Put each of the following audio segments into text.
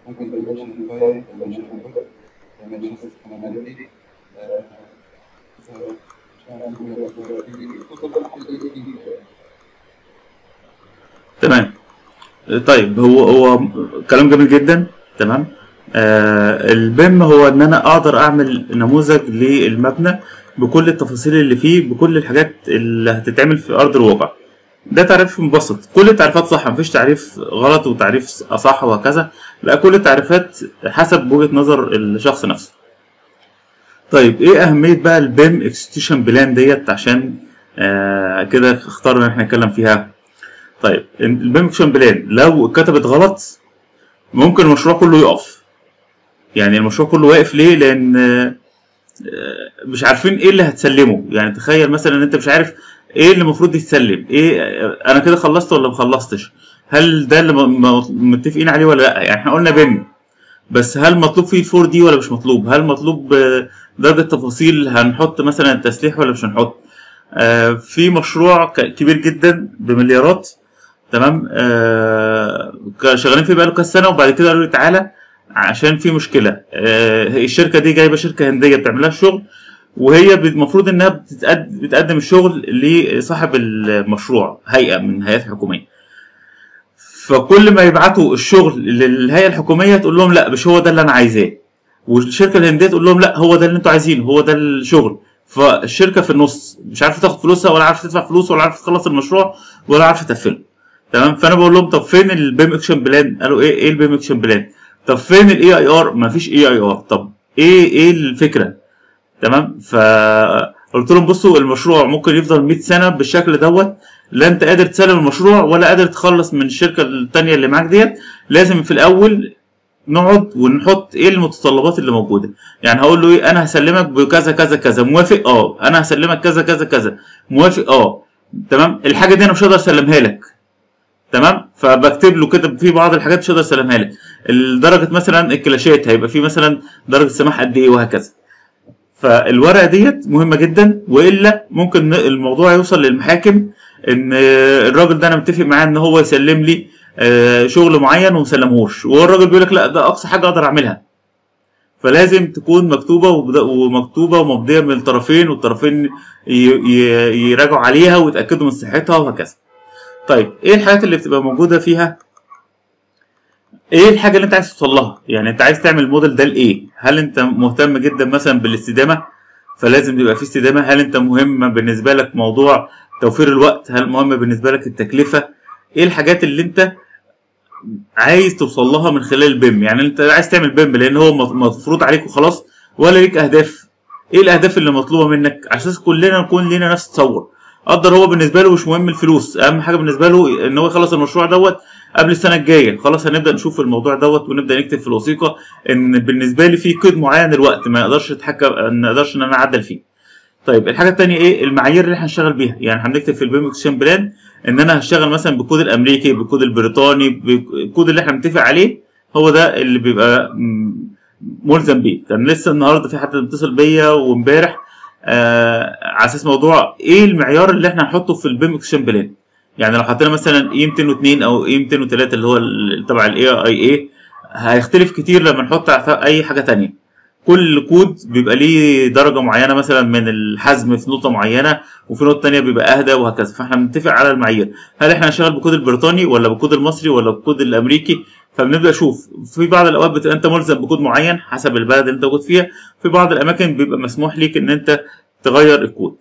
ممكن dimension 5 dimension 4 dimension 6 commonality آه، آه، مش عارف أقول لك، توصل لحد 80 تمام طيب هو هو كلام جميل جدا تمام آه البيم هو ان انا اقدر اعمل نموذج للمبنى بكل التفاصيل اللي فيه بكل الحاجات اللي هتتعمل في ارض الواقع ده تعريف مبسط كل التعريفات صح مفيش تعريف غلط وتعريف صح وهكذا لا كل التعريفات حسب وجهة نظر الشخص نفسه طيب ايه اهمية بقى البيم اكستيشن بلان ديت عشان آه كده اختارنا ان احنا نتكلم فيها طيب البيم اكشن بلان لو اتكتبت غلط ممكن المشروع كله يقف يعني المشروع كله واقف ليه لان آه، آه، مش عارفين ايه اللي هتسلمه يعني تخيل مثلا ان انت مش عارف ايه اللي المفروض يتسلم ايه آه، انا كده خلصت ولا ما خلصتش هل ده اللي م- م- متفقين عليه ولا لا يعني احنا قلنا بيم بس هل مطلوب فيه 4 دي ولا مش مطلوب هل مطلوب آه، درجة تفاصيل هنحط مثلا تسليح ولا مش هنحط آه، في مشروع ك- كبير جدا بمليارات تمام آه كا- شغالين فيه بقاله كذا سنه وبعد كده قالوا لي تعالى عشان في مشكله آه هي الشركه دي جايبه شركه هنديه بتعمل لها الشغل وهي بت- المفروض انها بتتقد- بتقدم الشغل لصاحب المشروع هيئه من هيئات حكوميه فكل ما يبعتوا الشغل للهيئه الحكوميه تقول لهم لا مش هو ده اللي انا عايزاه والشركه الهنديه تقول لهم لا هو ده اللي انتوا عايزينه هو ده الشغل فالشركه في النص مش عارفه تاخد فلوسها ولا عارفه تدفع فلوس ولا عارفه تخلص المشروع ولا عارفه تقفله تمام فانا بقول لهم طب فين البيم اكشن بلان قالوا ايه ايه البيم اكشن بلان طب فين الاي اي ار مفيش اي اي ار طب ايه ايه الفكره تمام فقلت لهم بصوا المشروع ممكن يفضل 100 سنه بالشكل دوت لا انت قادر تسلم المشروع ولا قادر تخلص من الشركه التانيه اللي معاك ديت لازم في الاول نقعد ونحط ايه المتطلبات اللي موجوده يعني هقول له ايه انا هسلمك بكذا كذا كذا موافق اه انا هسلمك كذا كذا كذا موافق اه تمام الحاجه دي انا مش هقدر اسلمها لك تمام فبكتب له كده في بعض الحاجات مش هقدر اسلمها لك درجه مثلا الكلاشات هيبقى في مثلا درجه سماح قد ايه وهكذا فالورقه ديت مهمه جدا والا ممكن ن- الموضوع يوصل للمحاكم ان آه، الراجل ده انا متفق معاه ان هو يسلم لي آه، شغل معين ومسلمهوش وهو الراجل بيقول لك لا ده اقصى حاجه اقدر اعملها فلازم تكون مكتوبه وبد- ومكتوبه ومبديه من الطرفين والطرفين ي- ي- يراجعوا عليها ويتاكدوا من صحتها وهكذا طيب ايه الحاجات اللي بتبقى موجوده فيها ايه الحاجه اللي انت عايز توصل لها يعني انت عايز تعمل الموديل ده لايه هل انت مهتم جدا مثلا بالاستدامه فلازم يبقى في استدامه هل انت مهم بالنسبه لك موضوع توفير الوقت هل مهم بالنسبه لك التكلفه ايه الحاجات اللي انت عايز توصل لها من خلال البيم يعني انت عايز تعمل بيم لان هو مف- مفروض عليك وخلاص ولا ليك اهداف ايه الاهداف اللي مطلوبه منك على اساس كلنا نكون لينا نفس التصور قدر هو بالنسبه له مش مهم الفلوس اهم حاجه بالنسبه له ان هو يخلص المشروع دوت قبل السنه الجايه خلاص هنبدا نشوف الموضوع دوت ونبدا نكتب في الوثيقه ان بالنسبه لي في قيد معين الوقت ما يقدرش يتحكم ما يقدرش ان انا اعدل فيه طيب الحاجه الثانيه ايه المعايير اللي احنا هنشتغل بيها يعني هنكتب في البيم اكشن بلان ان انا هشتغل مثلا بالكود الامريكي بالكود البريطاني بالكود اللي احنا متفق عليه هو ده اللي بيبقى م- ملزم بيه كان لسه النهارده في حد متصل بيا وامبارح آه على اساس موضوع ايه المعيار اللي احنا هنحطه في البيم اكشن بلان يعني لو حطينا مثلا اي 202 او اي 203 اللي هو ال- تبع الاي اي اي هيختلف كتير لما نحط اي حاجه تانية كل كود بيبقى ليه درجه معينه مثلا من الحزم في نقطه معينه وفي نقطه تانية بيبقى اهدى وهكذا فاحنا بنتفق على المعايير هل احنا هنشتغل بالكود البريطاني ولا بالكود المصري ولا بالكود الامريكي فبنبدا نشوف في بعض الاوقات بتبقى انت ملزم بكود معين حسب البلد اللي انت موجود فيها في بعض الاماكن بيبقى مسموح ليك ان انت تغير الكود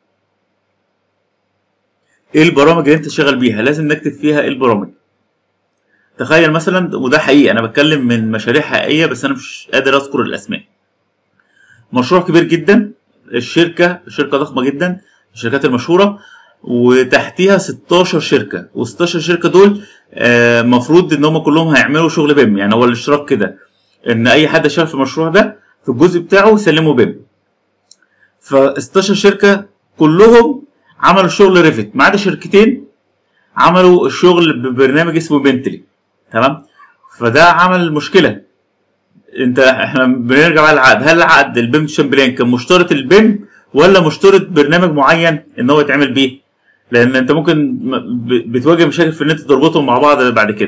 ايه البرامج اللي انت شغال بيها لازم نكتب فيها ايه البرامج تخيل مثلا وده حقيقي انا بتكلم من مشاريع حقيقيه بس انا مش قادر اذكر الاسماء مشروع كبير جدا الشركه شركه ضخمه جدا الشركات المشهوره وتحتيها 16 شركه و16 شركه دول آه، مفروض ان هم كلهم هيعملوا شغل بيم يعني هو الاشتراك كده ان اي حد شغال في المشروع ده في الجزء بتاعه يسلمه بيم ف 16 شركه كلهم عملوا الشغل ريفت ما عدا شركتين عملوا الشغل ببرنامج اسمه بنتلي تمام فده عمل مشكله انت احنا بنرجع بقى للعقد هل العقد البيم بلان كان مشترط البيم ولا مشترط برنامج معين ان هو يتعمل بيه لان انت ممكن م- ب- بتواجه مشاكل في ان انت تربطهم مع بعض بعد كده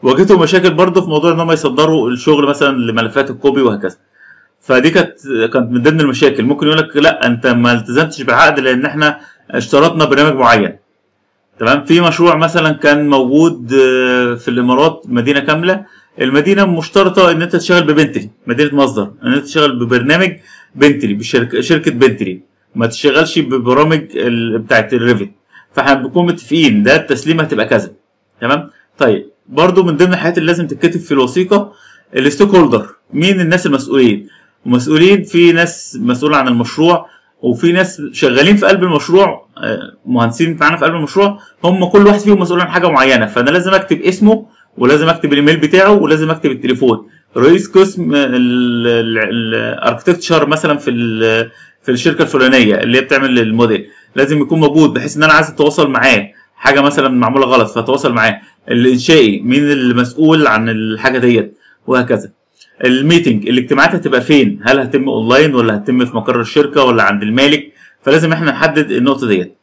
واجهتهم مشاكل برضه في موضوع ان هم يصدروا الشغل مثلا لملفات الكوبي وهكذا فدي كانت كانت من ضمن المشاكل ممكن يقول لك لا انت ما التزمتش بالعقد لان احنا اشترطنا برنامج معين تمام في مشروع مثلا كان موجود آه، في الامارات مدينه كامله المدينه مشترطه ان انت تشتغل ببنتلي مدينه مصدر ان انت تشتغل ببرنامج بنتلي بشركه شركه بنتلي ما تشتغلش ببرامج ال- بتاعت الريفت فاحنا بنكون متفقين ده التسليمه هتبقى كذا تمام طيب برضو من ضمن الحاجات اللي لازم تتكتب في الوثيقه الستيك هولدر مين الناس المسؤولين ومسؤولين في ناس مسؤوله عن المشروع وفي ناس شغالين في قلب المشروع آه، مهندسين معانا في قلب المشروع هم كل واحد فيهم مسؤول عن حاجه معينه فانا لازم اكتب اسمه ولازم اكتب الايميل بتاعه ولازم اكتب التليفون رئيس قسم الاركتكتشر مثلا في ال- في الشركه الفلانيه اللي هي بتعمل الموديل لازم يكون موجود بحيث ان انا عايز اتواصل معاه حاجه مثلا معموله غلط فاتواصل معاه الانشائي مين المسؤول عن الحاجه ديت وهكذا الميتنج الاجتماعات هتبقى فين هل هتتم اونلاين ولا هتتم في مقر الشركه ولا عند المالك فلازم احنا نحدد النقطه ديت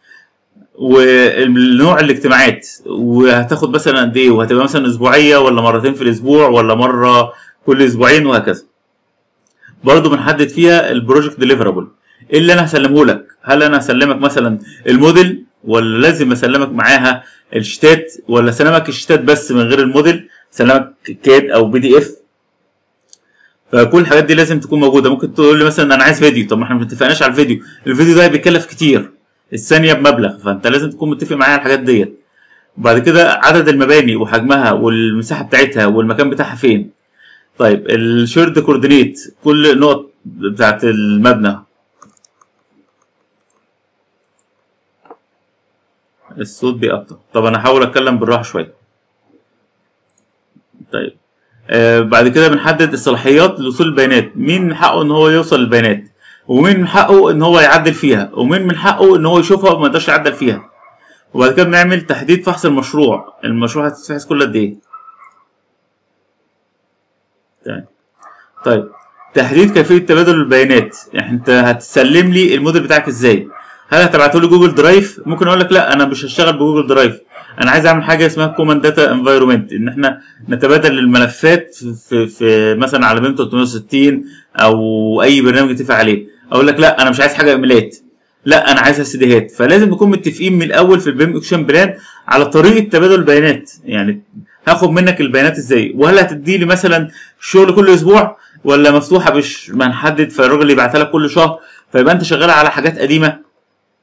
ونوع الاجتماعات وهتاخد مثلا قد ايه وهتبقى مثلا اسبوعيه ولا مرتين في الاسبوع ولا مره كل اسبوعين وهكذا برضه بنحدد فيها البروجكت ديليفرابل ايه اللي انا هسلمه لك هل انا هسلمك مثلا الموديل ولا لازم اسلمك معاها الشتات ولا اسلمك الشتات بس من غير الموديل اسلمك كاد او بي دي اف فكل الحاجات دي لازم تكون موجوده ممكن تقول لي مثلا انا عايز فيديو طب ما احنا ما اتفقناش على الفيديو الفيديو ده بيكلف كتير الثانيه بمبلغ فانت لازم تكون متفق معايا على الحاجات ديت وبعد كده عدد المباني وحجمها والمساحه بتاعتها والمكان بتاعها فين طيب الشيرد كوردينيت كل نقط بتاعت المبنى الصوت بيقطع طب انا هحاول اتكلم بالراحه شويه طيب آه بعد كده بنحدد الصلاحيات لوصول البيانات مين من حقه ان هو يوصل للبيانات ومين من حقه ان هو يعدل فيها ومين من حقه ان هو يشوفها وما يقدرش يعدل فيها وبعد كده بنعمل تحديد فحص المشروع المشروع هتتفحص كل قد ايه تمام طيب تحديد كيفيه تبادل البيانات يعني انت هتسلم لي الموديل بتاعك ازاي هل هتبعته لي جوجل درايف ممكن اقول لك لا انا مش هشتغل بجوجل درايف انا عايز اعمل حاجه اسمها كومن داتا انفايرمنت ان احنا نتبادل الملفات في, في, في مثلا على بيم 360 او اي برنامج نتفق عليه اقول لك لا انا مش عايز حاجه ايميلات لا انا عايزها سيديهات فلازم نكون متفقين من الاول في البيم اكشن بلان على طريقه تبادل البيانات يعني هاخد منك البيانات ازاي وهل هتدي لي مثلا شغل كل اسبوع ولا مفتوحه مش ما نحدد فالراجل يبعتها لك كل شهر فيبقى انت شغال على حاجات قديمه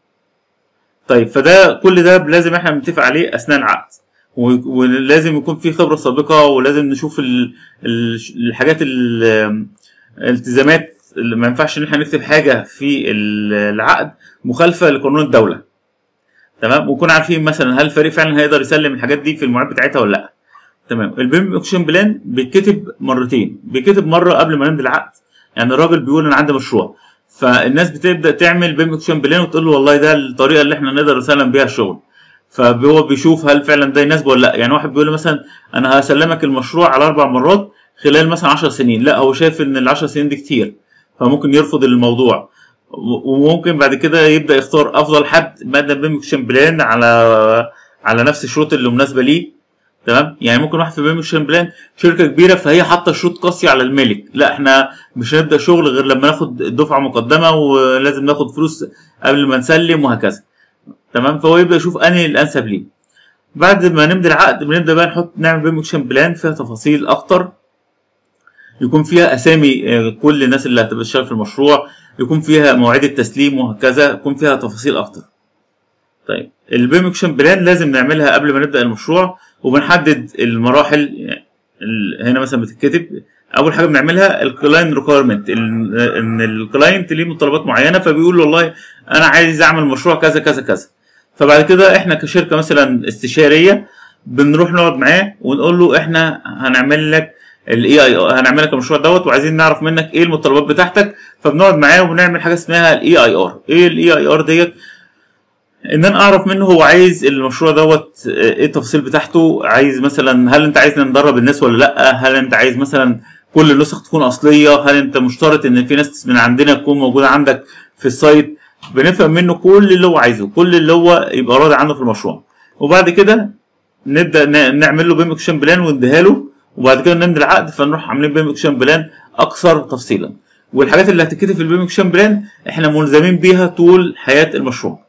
طيب فده كل ده لازم احنا نتفق عليه اثناء العقد و- ولازم يكون في خبره سابقه ولازم نشوف ال- ال- الحاجات ال- الالتزامات اللي ما ينفعش ان احنا نكتب حاجه في ال- العقد مخالفه لقانون الدوله تمام ونكون عارفين مثلا هل الفريق فعلا هيقدر يسلم الحاجات دي في المواعيد بتاعتها ولا لا تمام البيم اكشن بلان بيتكتب مرتين بيتكتب مره قبل ما نمضي العقد يعني الراجل بيقول انا عندي مشروع فالناس بتبدا تعمل بيم اكشن بلان وتقول له والله ده الطريقه اللي احنا نقدر نسلم بيها الشغل فهو بيشوف هل فعلا ده يناسبه ولا لا يعني واحد بيقول لي مثلا انا هسلمك المشروع على اربع مرات خلال مثلا 10 سنين لا هو شايف ان ال 10 سنين دي كتير فممكن يرفض الموضوع و- وممكن بعد كده يبدا يختار افضل حد مادة بيم اكشن بلان على على نفس الشروط اللي مناسبه ليه تمام يعني ممكن واحد في بيم اكشن بلان شركه كبيره فهي حاطه شروط قاسيه على المالك لا احنا مش هنبدا شغل غير لما ناخد دفعه مقدمه ولازم ناخد فلوس قبل ما نسلم وهكذا تمام فهو يبدا يشوف انهي الانسب ليه بعد ما نمضي العقد بنبدا بقى نحط نعمل بيم اكشن بلان فيها تفاصيل اكتر يكون فيها اسامي آه، كل الناس اللي هتبقى تشتغل في المشروع يكون فيها مواعيد التسليم وهكذا يكون فيها تفاصيل اكتر طيب البيم اكشن بلان لازم نعملها قبل ما نبدا المشروع وبنحدد المراحل يعني ال- هنا مثلا بتتكتب اول حاجه بنعملها الكلاين ريكويرمنت ان الكلاينت ليه متطلبات معينه فبيقول والله انا عايز اعمل مشروع كذا كذا كذا فبعد كده احنا كشركه مثلا استشاريه بنروح نقعد معاه ونقول له احنا هنعمل لك الاي اي هنعمل لك المشروع دوت وعايزين نعرف منك ايه المتطلبات بتاعتك فبنقعد معاه وبنعمل حاجه اسمها الاي اي ار ايه الاي اي ار ديت ان انا اعرف منه هو عايز المشروع دوت آه، ايه التفاصيل بتاعته عايز مثلا هل انت عايز ندرب الناس ولا لا هل انت عايز مثلا كل النسخ تكون اصليه هل انت مشترط ان في ناس من عندنا تكون موجوده عندك في السايت بنفهم منه كل اللي هو عايزه كل اللي هو يبقى راضي عنه في المشروع وبعد كده نبدا ن- نعمل له بيم اكشن بلان ونديها له وبعد كده نمضي العقد فنروح عاملين بيم اكشن بلان اكثر تفصيلا والحاجات اللي هتتكتب في البيم اكشن بلان احنا ملزمين بيها طول حياه المشروع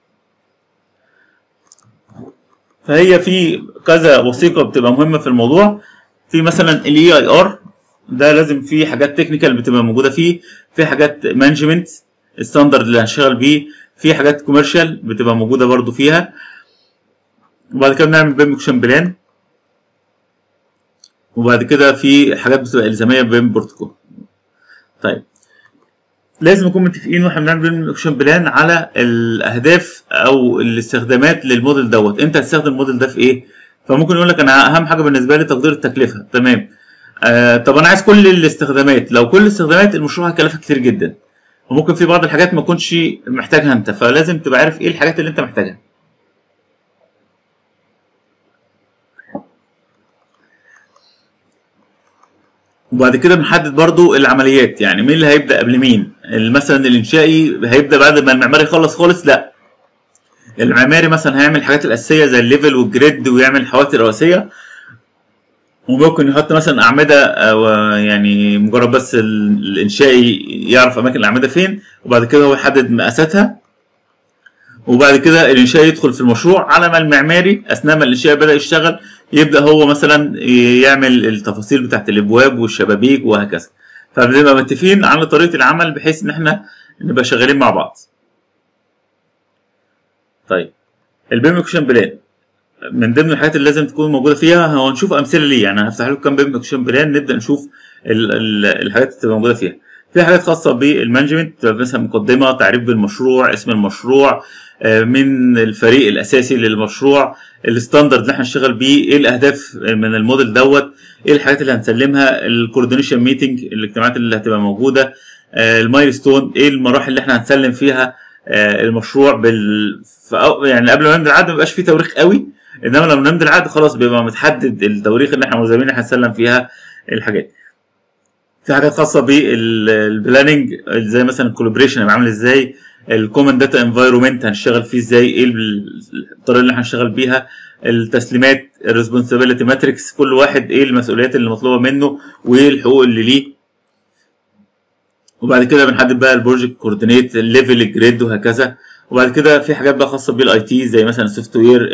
فهي في كذا وثيقه بتبقى مهمه في الموضوع في مثلا الاي اي ار ده لازم في حاجات تكنيكال بتبقى موجوده فيه في حاجات مانجمنت الستاندرد اللي هنشتغل بيه في حاجات كوميرشال بتبقى موجوده برضو فيها وبعد كده بنعمل بيم اكشن بلان وبعد كده في حاجات بتبقى الزاميه بين بروتوكول طيب لازم نكون متفقين واحنا بنعمل بيم اكشن بلان على الاهداف او الاستخدامات للموديل دوت انت هتستخدم الموديل ده في ايه فممكن يقول لك انا اهم حاجه بالنسبه لي تقدير التكلفه تمام آه طب انا عايز كل الاستخدامات لو كل الاستخدامات المشروع هيكلفك كتير جدا وممكن في بعض الحاجات ما تكونش محتاجها انت فلازم تبقى عارف ايه الحاجات اللي انت محتاجها وبعد كده بنحدد برضو العمليات يعني مين اللي هيبدا قبل مين مثلا الانشائي هيبدا بعد ما المعماري يخلص خالص لا المعماري مثلا هيعمل الحاجات الاساسيه زي الليفل والجريد ويعمل حوائط رئيسيه وممكن يحط مثلا اعمده أو يعني مجرد بس ال- الانشائي يعرف اماكن الاعمده فين وبعد كده هو يحدد مقاساتها وبعد كده الانشائي يدخل في المشروع على ما المعماري اثناء ما الانشائي بدا يشتغل يبدا هو مثلا يعمل التفاصيل بتاعت الابواب والشبابيك وهكذا فبنبقى متفقين على طريقه العمل بحيث ان احنا نبقى شغالين مع بعض طيب البيم اكشن بلان من ضمن الحاجات اللي لازم تكون موجوده فيها هو نشوف امثله ليه يعني هفتح لكم كام بيم اكشن بلان نبدا نشوف ال ال الحاجات اللي تبقى موجوده فيها في حاجات خاصه بالمانجمنت تبقى مثلا مقدمه تعريف بالمشروع اسم المشروع آه، من الفريق الاساسي للمشروع الستاندرد اللي احنا هنشتغل بيه ايه الاهداف من الموديل دوت ايه الحاجات اللي هنسلمها الكوردينيشن ميتنج الاجتماعات اللي هتبقى موجوده المايلستون ايه المراحل اللي احنا هنسلم فيها آه، المشروع بال في أو- يعني قبل ما نمضي العقد ما بيبقاش فيه تواريخ قوي انما لما نمضي العقد خلاص بيبقى متحدد التواريخ اللي احنا ملزمين احنا هنسلم فيها الحاجات في حاجات خاصه بالبلاننج زي مثلا الكولابريشن هيبقى عامل ازاي الكومن داتا انفايرمنت هنشتغل فيه ازاي ايه ال- الطريقه اللي هنشتغل بيها التسليمات الريسبونسابيلتي ماتريكس كل واحد ايه المسؤوليات اللي مطلوبه منه وايه الحقوق اللي ليه وبعد كده بنحدد بقى البروجكت كوردينيت الليفل الجريد وهكذا وبعد كده في حاجات بقى خاصه بالاي تي زي مثلا السوفت وير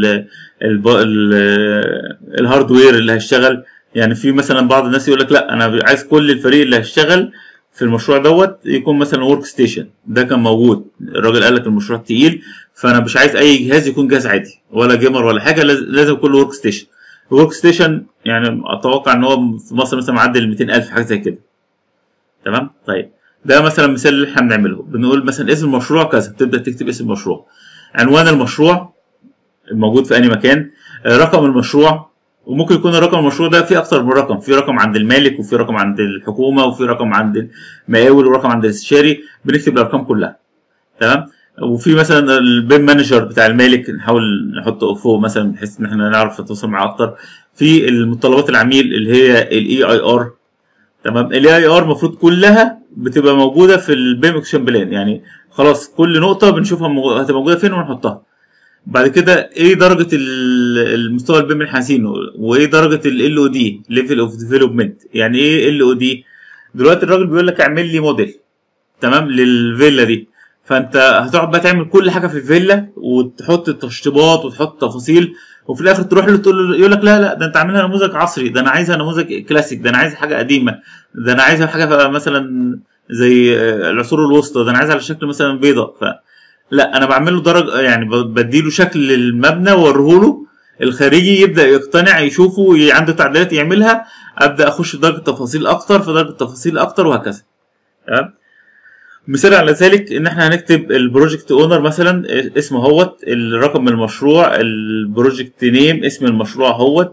الهاردوير اللي هيشتغل يعني في مثلا بعض الناس يقول لك لا انا عايز كل الفريق اللي هيشتغل في المشروع دوت يكون مثلا ورك ستيشن ده كان موجود الراجل قال لك المشروع تقيل فانا مش عايز اي جهاز يكون جهاز عادي ولا جيمر ولا حاجه لاز- لازم يكون ورك ستيشن الورك ستيشن يعني اتوقع ان هو في مصر مثلا معدي ال 200000 حاجه زي كده تمام طيب ده مثلا مثال اللي احنا بنعمله بنقول مثلا اسم المشروع كذا تبدا تكتب اسم المشروع عنوان المشروع الموجود في اي مكان آه، رقم المشروع وممكن يكون الرقم المشروع ده فيه اكتر من رقم في رقم عند المالك وفي رقم عند الحكومه وفي رقم عند المقاول ورقم عند الاستشاري بنكتب الارقام كلها تمام وفي مثلا البيم مانجر بتاع المالك نحاول نحطه فوق مثلا بحيث ان احنا نعرف نتواصل معاه اكتر في المتطلبات العميل اللي هي الاي اي ار تمام الاي اي ار المفروض كلها بتبقى موجوده في البيم اكشن بلان يعني خلاص كل نقطه بنشوفها مو- هتبقى موجوده فين ونحطها بعد كده ايه درجه ال- المستوى البيم اللي احنا عايزينه وايه درجه ال او دي ليفل اوف ديفلوبمنت يعني ايه ال او دي دلوقتي الراجل بيقول لك اعمل لي موديل تمام للفيلا دي فانت هتقعد بقى تعمل كل حاجه في الفيلا وتحط التشطيبات وتحط تفاصيل وفي الاخر تروح له تقول له يقول لك لا لا ده انت عاملها نموذج عصري ده انا عايزها نموذج كلاسيك ده انا عايز حاجه قديمه ده انا عايزها حاجه مثلا زي آه، العصور الوسطى ده انا عايزها على شكل مثلا بيضه ف لا انا بعمل له درجه يعني ب- بديله شكل المبنى واوريه له الخارجي يبدا يقتنع يشوفه ي- عنده تعديلات يعملها ابدا اخش في درجه تفاصيل اكتر في درجه تفاصيل اكتر وهكذا تمام مثال على ذلك ان احنا هنكتب البروجكت اونر مثلا اسمه هوت الرقم المشروع البروجكت نيم اسم المشروع هوت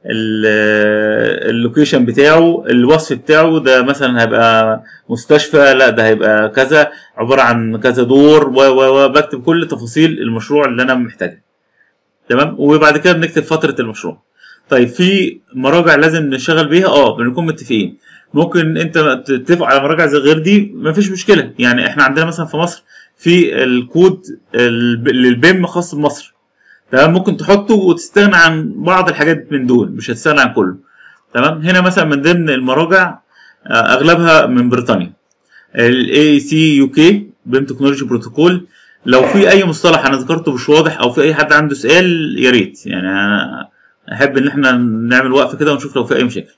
ال- اللوكيشن بتاعه الوصف بتاعه ده مثلا هيبقى مستشفى لا ده هيبقى كذا عباره عن كذا دور و و و بكتب كل تفاصيل المشروع اللي انا محتاجها تمام وبعد كده بنكتب فتره المشروع طيب في مراجع لازم نشتغل بيها اه بنكون متفقين ممكن انت تتفق على مراجع زي غير دي مفيش مشكله يعني احنا عندنا مثلا في مصر في الكود الب- للبيم خاص بمصر تمام ممكن تحطه وتستغنى عن بعض الحاجات من دول مش هتستغنى عن كله تمام هنا مثلا من ضمن المراجع آه، اغلبها من بريطانيا الاي سي يو كي بيم تكنولوجي بروتوكول لو في اي مصطلح انا ذكرته مش واضح او في اي حد عنده سؤال يا ريت يعني انا احب ان احنا نعمل وقفه كده ونشوف لو في اي مشاكل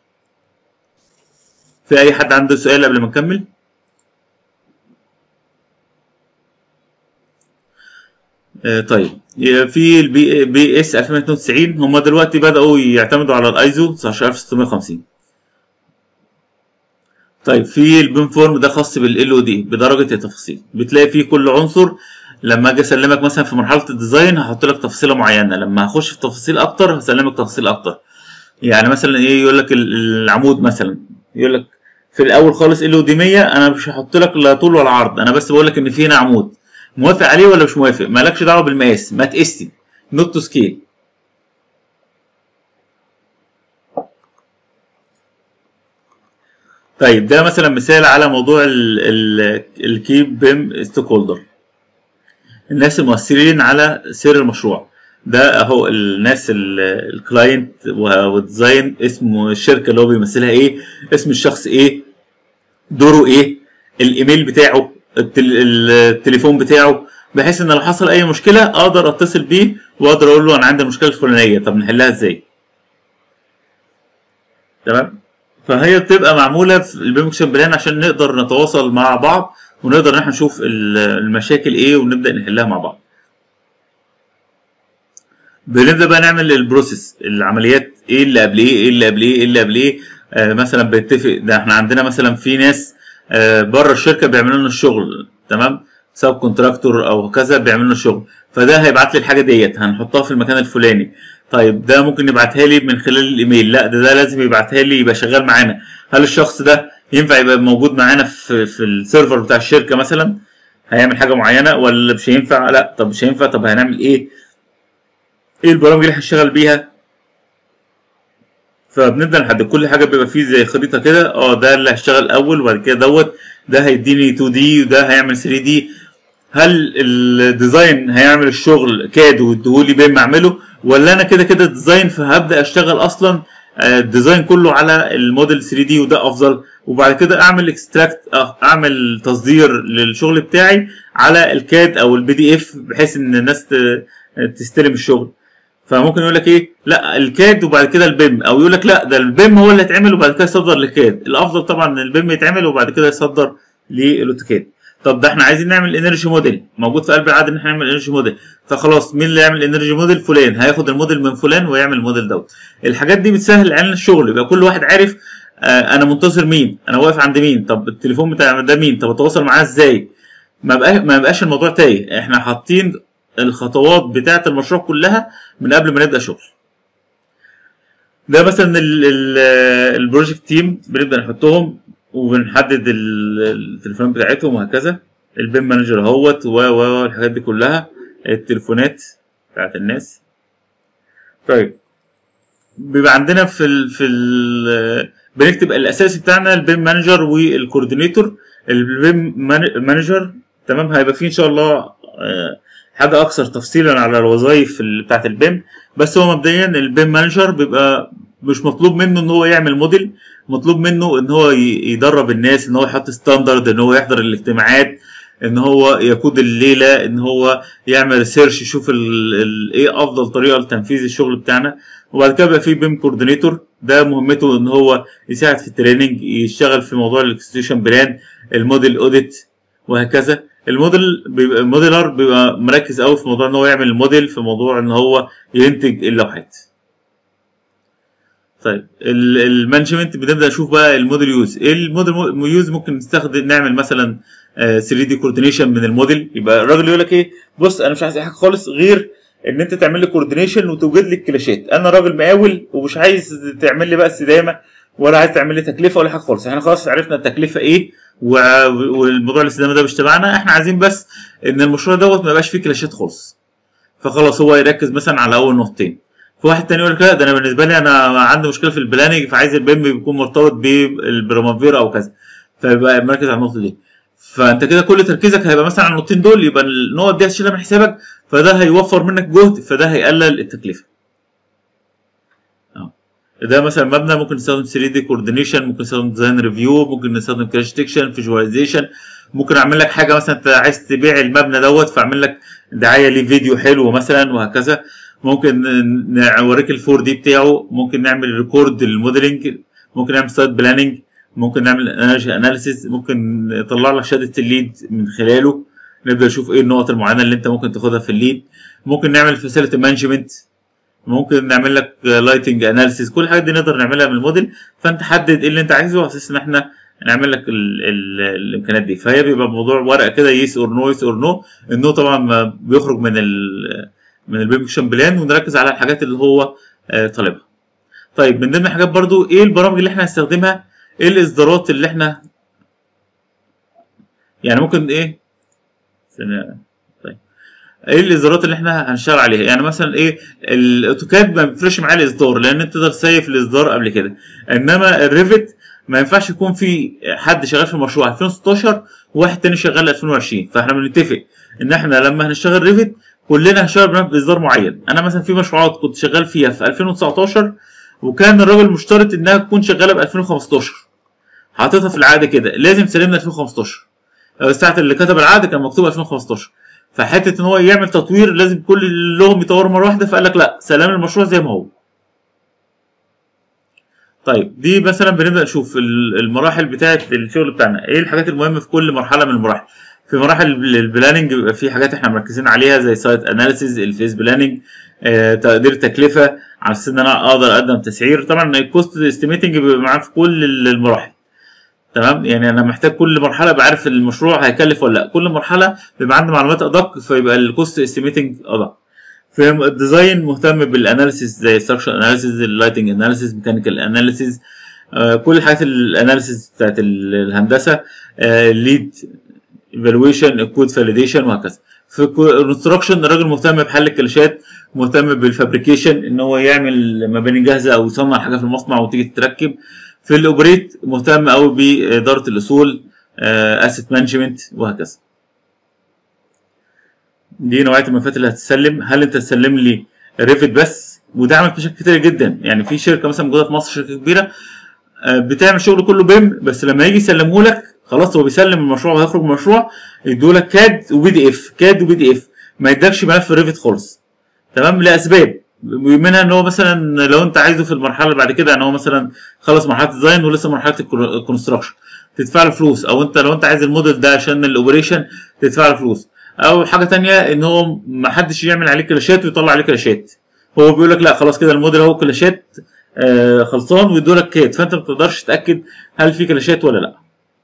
في اي حد عنده سؤال قبل ما نكمل آه، طيب في البي بي اس 2092 هم دلوقتي بدأوا يعتمدوا على الايزو 19650 طيب في البيم فورم ده خاص بالال او دي بدرجه التفاصيل بتلاقي فيه كل عنصر لما اجي اسلمك مثلا في مرحله الديزاين هحط لك تفصيله معينه لما هخش في تفاصيل اكتر هسلمك تفاصيل اكتر يعني مثلا ايه يقول لك ال- العمود مثلا يقول لك في الاول خالص ال او دي 100 انا مش هحط لك لا طول ولا عرض انا بس بقول لك ان في هنا عمود موافق عليه ولا مش موافق مالكش دعوه بالمقاس ما تقسي نوت تو سكيل طيب ده مثلا مثال على موضوع الكيب بيم ستيك هولدر الناس المؤثرين على سير المشروع ده اهو الناس ال- الكلاينت والديزاين اسم الشركه اللي هو بيمثلها ايه اسم الشخص ايه دوره ايه الايميل بتاعه التل- التليفون بتاعه بحيث ان لو حصل اي مشكله اقدر اتصل بيه واقدر اقول له انا عندي المشكله الفلانيه طب نحلها ازاي تمام فهي بتبقى معموله في البيمكشن بلان عشان نقدر نتواصل مع بعض ونقدر ان احنا نشوف ال- المشاكل ايه ونبدا نحلها مع بعض بنبدا بقى نعمل البروسيس العمليات ايه اللي قبل ايه ايه اللي قبل ايه ايه اللي قبل ايه آه مثلا بنتفق ده احنا عندنا مثلا في ناس آه بره الشركه بيعملوا لنا الشغل تمام سب كونتراكتور او كذا بيعملوا لنا الشغل فده هيبعت لي الحاجه ديت هنحطها في المكان الفلاني طيب ده ممكن يبعتها لي من خلال الايميل لا ده ده لازم يبعتها لي يبقى شغال معانا هل الشخص ده ينفع يبقى موجود معانا في في السيرفر بتاع الشركه مثلا هيعمل حاجه معينه ولا مش هينفع لا طب مش هينفع طب هنعمل ايه ايه البرامج اللي هنشتغل بيها فبنبدا نحدد كل حاجه بيبقى فيه زي خريطه كده اه ده اللي هيشتغل اول وبعد كده دوت ده هيديني 2 دي وده هيعمل 3 دي هل الديزاين هيعمل الشغل كاد واديهولي بيم اعمله ولا انا كده كده ديزاين فهبدا اشتغل اصلا آه، الديزاين كله على الموديل 3 دي وده افضل وبعد كده اعمل اكستراكت اعمل تصدير للشغل بتاعي على الكاد او البي دي اف بحيث ان الناس ت- تستلم الشغل فممكن يقول لك ايه لا الكاد وبعد كده البيم او يقول لك لا ده البيم هو اللي هيتعمل وبعد كده يصدر للكاد الافضل طبعا ان البيم يتعمل وبعد كده يصدر للاوتوكاد طب ده احنا عايزين نعمل انرجي موديل موجود في قلب العقد ان احنا نعمل انرجي موديل فخلاص مين اللي يعمل انرجي موديل فلان هياخد الموديل من فلان ويعمل الموديل دوت الحاجات دي بتسهل علينا الشغل يبقى كل واحد عارف آه انا منتظر مين انا واقف عند مين طب التليفون بتاع ده مين طب اتواصل معاه ازاي ما بقى ما بقاش الموضوع تايه احنا حاطين الخطوات بتاعه المشروع كلها من قبل ما نبدا شغل ده مثلا ال- ال- البروجكت تيم بنبدا نحطهم وبنحدد ال- التليفونات بتاعتهم وهكذا البيم مانجر اهوت و و و الحاجات دي كلها التليفونات بتاعت الناس طيب بيبقى عندنا في ال في ال بنكتب الاساسي بتاعنا البيم مانجر والكوردينيتور البيم مانجر تمام هيبقى فيه ان شاء الله آه، حاجه اكثر تفصيلا على الوظائف ال- بتاعت البيم بس هو مبدئيا البيم مانجر بيبقى مش مطلوب منه ان هو يعمل موديل مطلوب منه ان هو ي- يدرب الناس ان هو يحط ستاندرد ان هو يحضر الاجتماعات ان هو يقود الليله ان هو يعمل ريسيرش يشوف ال- ال- ايه افضل طريقه لتنفيذ الشغل بتاعنا وبعد كده بقى في بيم كوردينيتور ده مهمته ان هو يساعد في التريننج يشتغل في موضوع الاكستيوشن بلان الموديل اوديت وهكذا الموديل بيبقى الموديلر بيبقى مركز قوي في موضوع ان هو يعمل الموديل في موضوع ان هو ينتج اللوحات طيب ال- المانجمنت بنبدا نشوف بقى الموديل يوز ايه الموديل مو- يوز ممكن نستخدم نعمل مثلا 3 دي كوردينيشن من الموديل يبقى الراجل يقول لك ايه بص انا مش عايز اي حاجه خالص غير ان انت تعمل لي كوردينيشن وتوجد لي الكلاشات انا راجل مقاول ومش عايز تعمل لي بقى استدامه ولا عايز تعمل لي تكلفه ولا حاجه خالص احنا خلاص عرفنا التكلفه ايه و- والموضوع الاستدامه ده مش تبعنا احنا عايزين بس ان المشروع دوت ما يبقاش فيه كلاشات خالص فخلاص هو يركز مثلا على اول نقطتين في واحد تاني يقول لك لا ده انا بالنسبه لي انا عندي مشكله في البلاننج فعايز البيم يكون مرتبط بالبرامافير او كذا فيبقى مركز على النقطه دي فانت كده كل تركيزك هيبقى مثلا على النقطتين دول يبقى النقط دي هتشيلها من حسابك فده هيوفر منك جهد فده هيقلل التكلفه أهو. ده مثلا مبنى ممكن نستخدم 3 دي كوردينيشن ممكن نستخدم ديزاين ريفيو ممكن نستخدم كراش ديكشن فيجواليزيشن ممكن اعمل لك حاجه مثلا انت عايز تبيع المبنى دوت فاعمل لك دعايه ليه فيديو حلو مثلا وهكذا ممكن نوريك الفور دي بتاعه ممكن نعمل ريكورد للموديلنج ممكن نعمل سايت بلاننج ممكن نعمل انرجي اناليسيز ممكن نطلع لك شهاده الليد من خلاله نبدا نشوف ايه النقط المعينه اللي انت ممكن تاخدها في الليد ممكن نعمل فاسيلتي مانجمنت ممكن نعمل لك لايتنج اناليسيز كل الحاجات دي نقدر نعملها من الموديل فانت حدد ايه اللي انت عايزه على اساس ان احنا نعمل لك ال ال الامكانيات دي فهي بيبقى موضوع ورقه كده يس اور نو يس اور نو النو طبعا ما بيخرج من ال من البيمكشن بلان ونركز على الحاجات اللي هو آه، طالبها طيب من ضمن الحاجات برضو ايه البرامج اللي احنا هنستخدمها ايه الاصدارات اللي احنا يعني ممكن ايه ثانية- طيب ايه الاصدارات اللي احنا هنشتغل عليها يعني مثلا ايه الاوتوكاد ما بيفرقش معاه الاصدار لان انت تقدر تسيف الاصدار قبل كده انما الريفت ما ينفعش يكون في حد شغال في مشروع 2016 وواحد تاني شغال 2020 فاحنا بنتفق ان احنا لما هنشتغل ريفت كلنا هنشتغل باصدار معين انا مثلا في مشروعات كنت شغال فيها في 2019 وكان الراجل مشترط انها تكون شغاله ب 2015 حاططها في العقد كده لازم تسلمنا 2015 أو ساعه اللي كتب العقد كان مكتوب 2015 فحته ان هو يعمل تطوير لازم كل اللي لهم يطوروا مره واحده فقال لك لا سلام المشروع زي ما هو طيب دي مثلا بنبدا نشوف ال- المراحل بتاعه الشغل بتاعنا ايه الحاجات المهمه في كل مرحله من المراحل في مراحل ال- البلاننج بيبقى في حاجات احنا مركزين عليها زي سايت اناليسيز الفيس بلاننج آه، تقدير تكلفه على اساس ان انا اقدر اقدم تسعير طبعا الكوست استيميتنج بيبقى معاه في كل ال- المراحل تمام يعني انا محتاج كل مرحله بعرف المشروع هيكلف ولا لا كل مرحله بيبقى عندي معلومات ادق فيبقى الكوست استيميتنج ادق في الديزاين مهتم بالاناليسيس زي structural اناليسيس اللايتنج اناليسيس ميكانيكال اناليسيس كل الحاجات الاناليسيس بتاعت ال- الهندسه الليد ايفالويشن الكود فاليديشن وهكذا في الكونستراكشن الراجل مهتم بحل الكلاشات مهتم بالفابريكيشن ان هو يعمل مباني جاهزه او يصنع حاجه في المصنع وتيجي تتركب في الاوبريت مهتم قوي باداره الاصول اسيت مانجمنت وهكذا دي نوعيه الملفات اللي هتسلم هل انت تسلم لي ريفت بس وده عمل مشاكل كتير جدا يعني في شركه مثلا موجوده في مصر شركه كبيره آه، بتعمل شغل كله بيم بس لما يجي يسلمه لك خلاص هو بيسلم المشروع وهيخرج من المشروع يدوا لك كاد وبي دي اف كاد وبي دي اف ما يدكش ملف ريفت خالص تمام لاسباب منها ان هو مثلا لو انت عايزه في المرحله اللي بعد كده ان هو مثلا خلص مرحله الديزاين ولسه مرحله الكونستراكشن تدفع له فلوس او انت لو انت عايز الموديل ده عشان الاوبريشن تدفع له فلوس او حاجه تانية ان هو ما حدش يعمل عليه كلاشات ويطلع عليه كلاشات هو بيقول لك لا خلاص كده الموديل اهو كلاشات آه خلصان ويدوا لك كاد فانت ما بتقدرش تتاكد هل في كلاشات ولا لا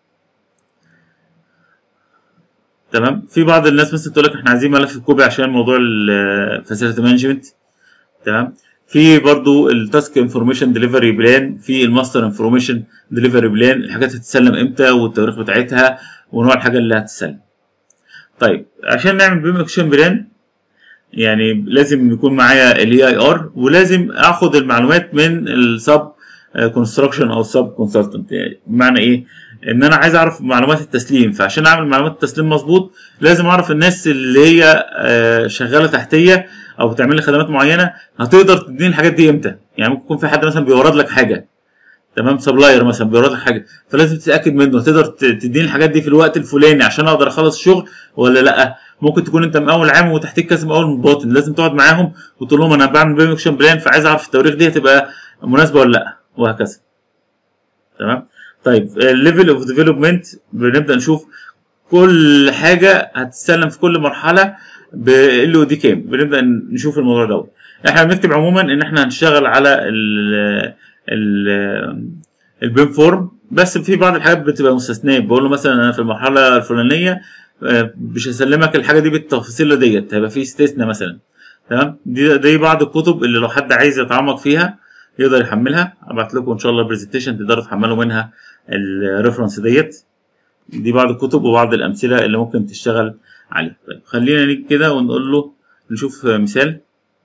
تمام في بعض الناس مثلا تقول لك احنا عايزين ملف كوبي عشان موضوع الفاسيلتي مانجمنت تمام في برضو التاسك انفورميشن ديليفري بلان في الماستر انفورميشن ديليفري بلان الحاجات هتتسلم امتى والتواريخ بتاعتها ونوع الحاجه اللي هتتسلم طيب عشان نعمل بيم اكشن بلان يعني لازم يكون معايا الاي اي ار ولازم اخد المعلومات من السب كونستراكشن او السب كونسلتنت يعني بمعنى ايه ان انا عايز اعرف معلومات التسليم فعشان اعمل معلومات التسليم مظبوط لازم اعرف الناس اللي هي آه، شغاله تحتيه او بتعمل لي خدمات معينه هتقدر تديني الحاجات دي امتى يعني ممكن يكون في حد مثلا بيورد لك حاجه تمام سبلاير مثلا بيورد لك حاجه فلازم تتاكد منه تقدر ت- تديني الحاجات دي في الوقت الفلاني عشان اقدر اخلص الشغل ولا لا ممكن تكون انت مقاول عام وتحتيك كذا مقاول من باطن لازم تقعد معاهم وتقول لهم انا بعمل بيم اكشن بلان فعايز اعرف التواريخ دي هتبقى مناسبه ولا لا وهكذا تمام طيب الليفل اوف ديفلوبمنت بنبدا نشوف كل حاجه هتتسلم في كل مرحله بال او دي كام بنبدا نشوف الموضوع دوت احنا بنكتب عموما ان احنا هنشتغل على ال ال البيم فورم بس في بعض الحاجات بتبقى مستثنيه بقول له مثلا انا في المرحله الفلانيه آه، مش هسلمك الحاجه دي بالتفاصيل ديت هيبقى في استثناء مثلا تمام دي دي بعض الكتب اللي لو حد عايز يتعمق فيها يقدر يحملها ابعت لكم ان شاء الله برزنتيشن تقدروا تحملوا منها الريفرنس ديت دي بعض الكتب وبعض الامثله اللي ممكن تشتغل عليها طيب خلينا نيجي كده ونقول له نشوف مثال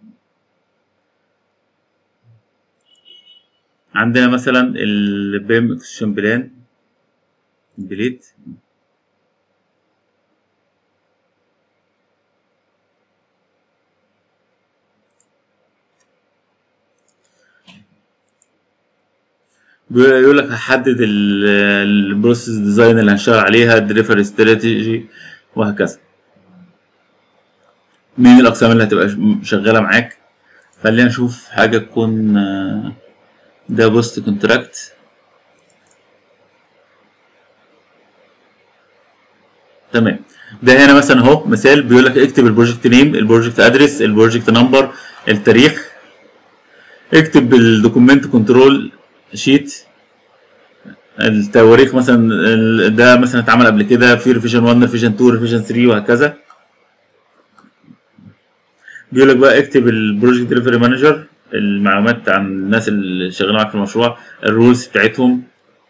عندنا مثلا البيم اكسشن بلان بليت بيقول لك هحدد البروسيس ديزاين اللي هنشتغل عليها الدليفري استراتيجي وهكذا مين الاقسام اللي هتبقى شغاله معاك خلينا نشوف حاجه تكون آه، ده بوست كونتراكت تمام ده هنا مثلا اهو مثال بيقول لك اكتب البروجكت نيم البروجكت ادرس البروجكت نمبر التاريخ اكتب الدوكيمنت كنترول شيت التواريخ مثلا ال- ده مثلا اتعمل قبل كده في ريفيجن 1 ريفيجن 2 ريفيجن 3 وهكذا بيقول لك بقى اكتب البروجكت ديليفري مانجر المعلومات عن الناس اللي شغالين معاك في المشروع الرولز بتاعتهم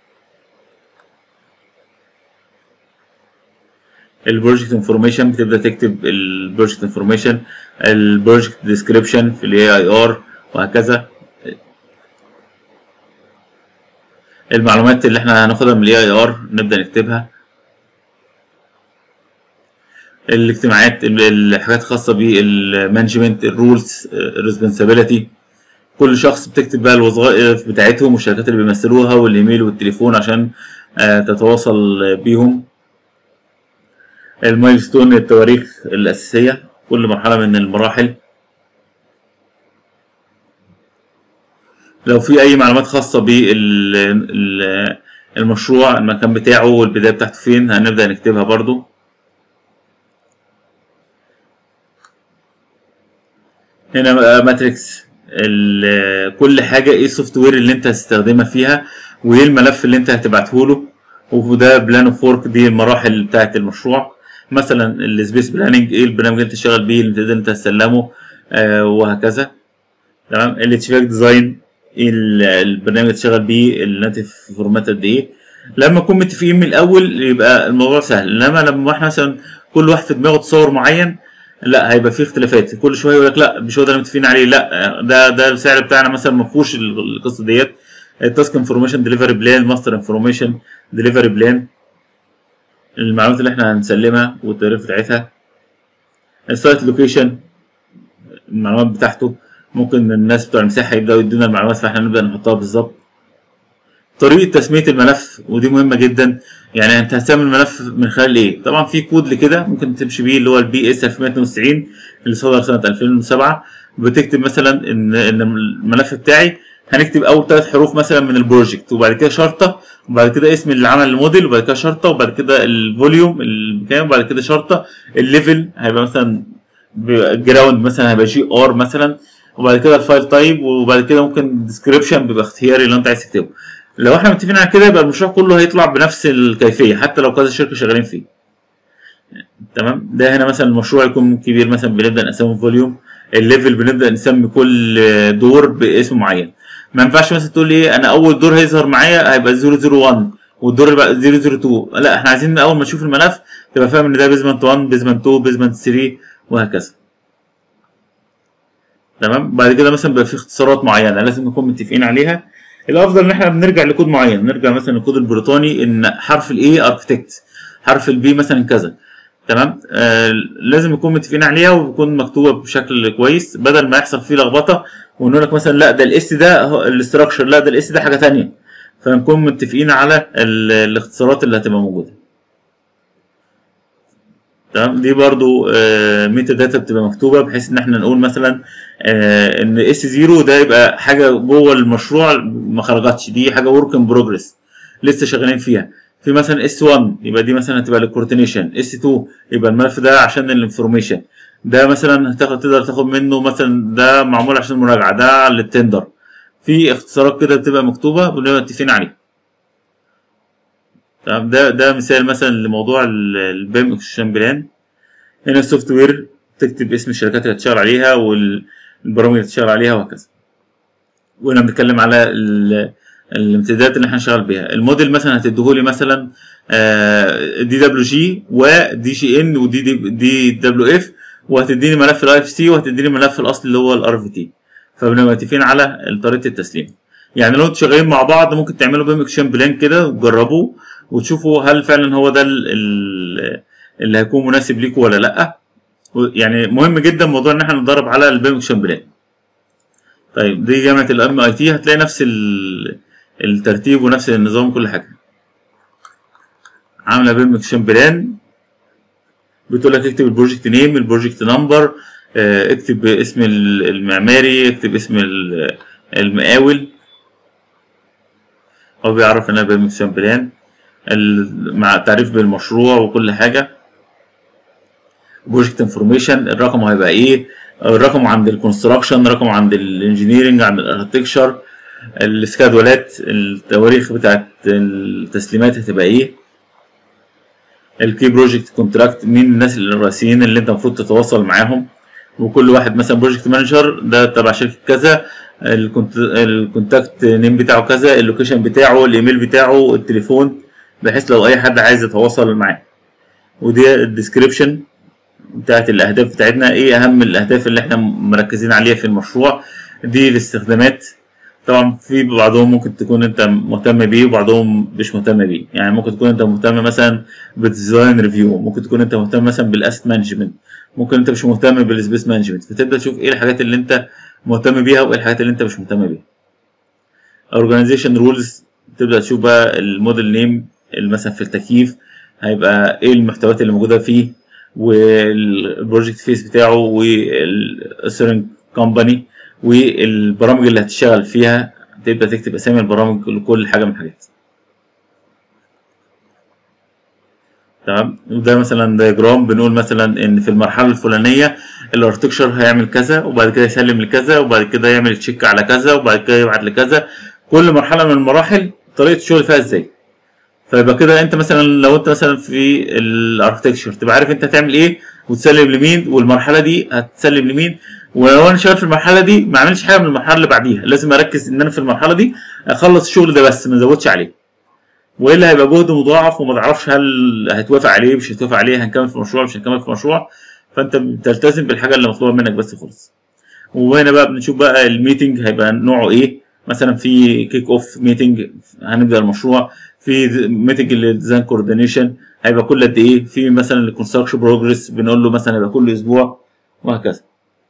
البروجكت انفورميشن بتبدا تكتب البروجكت انفورميشن البروجكت ديسكريبشن في الاي اي ار وهكذا المعلومات اللي احنا هناخدها من الاي اي ار نبدا نكتبها الاجتماعات ال- الحاجات الخاصه بالمانجمنت الرولز الريسبونسابيلتي كل شخص بتكتب بقى الوظائف بتاعتهم والشركات اللي بيمثلوها والايميل والتليفون عشان آه، تتواصل بيهم المايلستون التواريخ الأساسية كل مرحلة من المراحل لو في أي معلومات خاصة بالمشروع المكان بتاعه والبداية بتاعته فين هنبدأ نكتبها برضو هنا بقى ماتريكس ال- كل حاجة ايه السوفت وير اللي انت هتستخدمها فيها وايه الملف اللي انت هتبعته له وده بلان اوف ورك دي المراحل بتاعة المشروع مثلا السبيس بلاننج ايه البرنامج اللي انت تشتغل بيه اللي تقدر انت تسلمه آه وهكذا تمام الاتشباك ديزاين ايه ال- البرنامج اللي تشتغل بيه الناتف فورمات قد ايه لما نكون متفقين من الاول يبقى الموضوع سهل انما لما احنا مثلا كل واحد في دماغه تصور معين لا هيبقى فيه اختلافات كل شويه يقول لك لا مش هو ده اللي متفقين عليه لا ده ده السعر بتاعنا مثلا ما فيهوش ال- القصه ديت التاسك انفورميشن ديليفري بلان ماستر انفورميشن ديليفري بلان المعلومات اللي احنا هنسلمها والتاريخ بتاعتها السايت لوكيشن المعلومات بتاعته ممكن الناس بتوع المساحه يبداوا يدونا المعلومات فاحنا نبدا نحطها بالظبط طريقه تسميه الملف ودي مهمه جدا يعني انت هتسمي الملف من خلال ايه طبعا في كود لكده ممكن تمشي بيه اللي هو البي اس 1192 اللي صدر سنه 2007 بتكتب مثلا ان ان الملف بتاعي هنكتب اول ثلاث حروف مثلا من البروجكت وبعد كده شرطه وبعد كده اسم اللي عمل الموديل وبعد كده شرطه وبعد كده الفوليوم الكام وبعد كده شرطه الليفل هيبقى مثلا الجراوند مثلا هيبقى جي ار مثلا وبعد كده الفايل تايب وبعد كده ممكن الديسكربشن بيبقى اختياري اللي انت عايز تكتبه لو احنا متفقين على كده يبقى المشروع كله هيطلع بنفس الكيفيه حتى لو كذا شركه شغالين فيه تمام ده هنا مثلا المشروع يكون كبير مثلا بنبدا نقسمه فوليوم الليفل بنبدا نسمي كل دور باسم معين ما ينفعش مثلا تقول لي انا اول دور هيظهر معايا هيبقى 001 والدور اللي بعد 002 لا احنا عايزين اول ما تشوف الملف تبقى فاهم ان ده بيزمنت 1 بيزمنت 2 بيزمنت 3 وهكذا تمام بعد كده مثلا بيبقى في اختصارات معينه لازم نكون متفقين عليها الافضل ان احنا بنرجع لكود معين نرجع مثلا للكود البريطاني ان حرف الاي اركتكت حرف البي مثلا كذا تمام آه لازم نكون متفقين عليها وتكون مكتوبه بشكل كويس بدل ما يحصل فيه لخبطه ونقول لك مثلا لا ده الاس ده الاستراكشر لا ده الاس ده حاجه تانية فنكون متفقين على ال- الاختصارات اللي هتبقى موجوده تمام دي برضو آه ميتا داتا بتبقى مكتوبه بحيث ان احنا نقول مثلا آه ان اس 0 ده يبقى حاجه جوه المشروع ما خرجتش دي حاجه ورك ان بروجرس لسه شغالين فيها في مثلا اس 1 يبقى دي مثلا هتبقى للكوردينيشن اس 2 يبقى الملف ده عشان الانفورميشن ده مثلا هتاخد تقدر تاخد منه مثلا ده معمول عشان المراجعه ده للتندر في اختصارات كده بتبقى مكتوبه بنبقى متفقين عليها تمام ده ده مثال مثلا لموضوع البيم اكشن بلان هنا السوفت وير تكتب اسم الشركات اللي هتشتغل عليها والبرامج اللي هتشتغل عليها وهكذا وهنا بنتكلم على ال- الامتدادات اللي احنا هنشتغل بيها الموديل مثلا هتديهولي مثلا دي دبليو جي ودي جي ان ودي دي, دي دبليو اف وهتديني ملف الاي اف سي وهتديني الملف الاصلي اللي هو الار في تي فبنبقى متفقين على طريقه التسليم يعني لو انتوا شغالين مع بعض ممكن تعملوا بيم اكشن بلان كده وتجربوه وتشوفوا هل فعلا هو ده ال- ال- اللي هيكون مناسب ليكم ولا لا و- يعني مهم جدا موضوع ان احنا نتدرب على البيم اكشن بلان طيب دي جامعه الام اي تي هتلاقي نفس ال- الترتيب ونفس النظام كل حاجه عامله بيم اكشن بلان بتقول لك اكتب البروجكت نيم البروجكت نمبر اكتب اسم ال- المعماري اكتب اسم ال- المقاول هو بيعرف انها بيم اكشن بلان ال- مع التعريف بالمشروع وكل حاجه بروجكت انفورميشن الرقم هيبقى ايه الرقم عند الكونستراكشن رقم عند الانجينيرنج عند الاركتكشر السكادولات التواريخ بتاعت التسليمات هتبقى ايه الكي بروجكت كونتراكت مين الناس الرئيسيين اللي انت المفروض تتواصل معاهم وكل واحد مثلا بروجكت مانجر ده تبع شركه كذا الكونت- الكونتاكت نيم بتاعه كذا اللوكيشن بتاعه الايميل بتاعه التليفون بحيث لو اي حد عايز يتواصل معاه ودي الديسكريبشن بتاعت الاهداف بتاعتنا ايه اهم الاهداف اللي احنا مركزين عليها في المشروع دي الاستخدامات طبعا في بعضهم ممكن تكون انت مهتم بيه وبعضهم مش مهتم بيه يعني ممكن تكون انت مهتم مثلا بالديزاين ريفيو ممكن تكون انت مهتم مثلا بالاسيت مانجمنت ممكن انت مش مهتم بالسبيس مانجمنت فتبدا تشوف ايه الحاجات اللي انت مهتم بيها وايه الحاجات اللي انت مش مهتم بيها اورجانيزيشن رولز تبدا تشوف بقى الموديل نيم مثلا في التكييف هيبقى ايه المحتويات اللي موجوده فيه والبروجكت فيس بتاعه والاسرنج كومباني والبرامج اللي هتشتغل فيها تبدا تكتب اسامي البرامج لكل حاجه من الحاجات تمام وده مثلا دياجرام بنقول مثلا ان في المرحله الفلانيه الارتكشر هيعمل كذا وبعد كده يسلم لكذا وبعد كده يعمل تشيك على كذا وبعد كده يبعت لكذا كل مرحله من المراحل طريقه الشغل فيها ازاي فيبقى كده انت مثلا لو انت مثلا في الاركتكشر تبقى عارف انت هتعمل ايه وتسلم لمين والمرحله دي هتسلم لمين ولو انا شغال في المرحله دي ما اعملش حاجه من المرحله اللي بعديها لازم اركز ان انا في المرحله دي اخلص الشغل ده بس ما ازودش عليه والا هيبقى جهد مضاعف وما تعرفش هل هيتوافق عليه مش هيتوافق عليه هنكمل في المشروع مش هنكمل في المشروع فانت بتلتزم بالحاجه اللي مطلوبه منك بس خالص وهنا بقى بنشوف بقى الميتنج هيبقى نوعه ايه مثلا في كيك اوف ميتنج هنبدا المشروع في ميتنج للديزاين كوردينيشن هيبقى كل قد ايه في مثلا الكونستراكشن بروجرس بنقول له مثلا هيبقى كل اسبوع وهكذا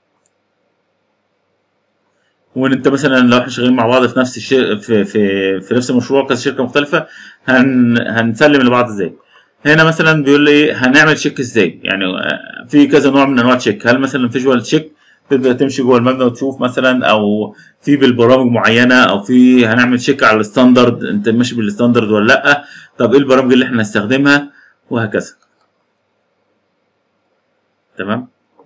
وان انت مثلا لو احنا شغالين مع بعض في نفس الشيء في في في نفس المشروع كذا شركه مختلفه هن هنسلم لبعض ازاي هنا مثلا بيقول لي ايه هنعمل تشيك ازاي يعني آه، في كذا نوع من انواع التشيك هل مثلا فيجوال تشيك تبدا تمشي جوه المبنى وتشوف مثلا او في بالبرامج معينه او في هنعمل تشيك على الستاندرد انت ماشي بالستاندرد ولا لا طب ايه البرامج اللي احنا هنستخدمها وهكذا تمام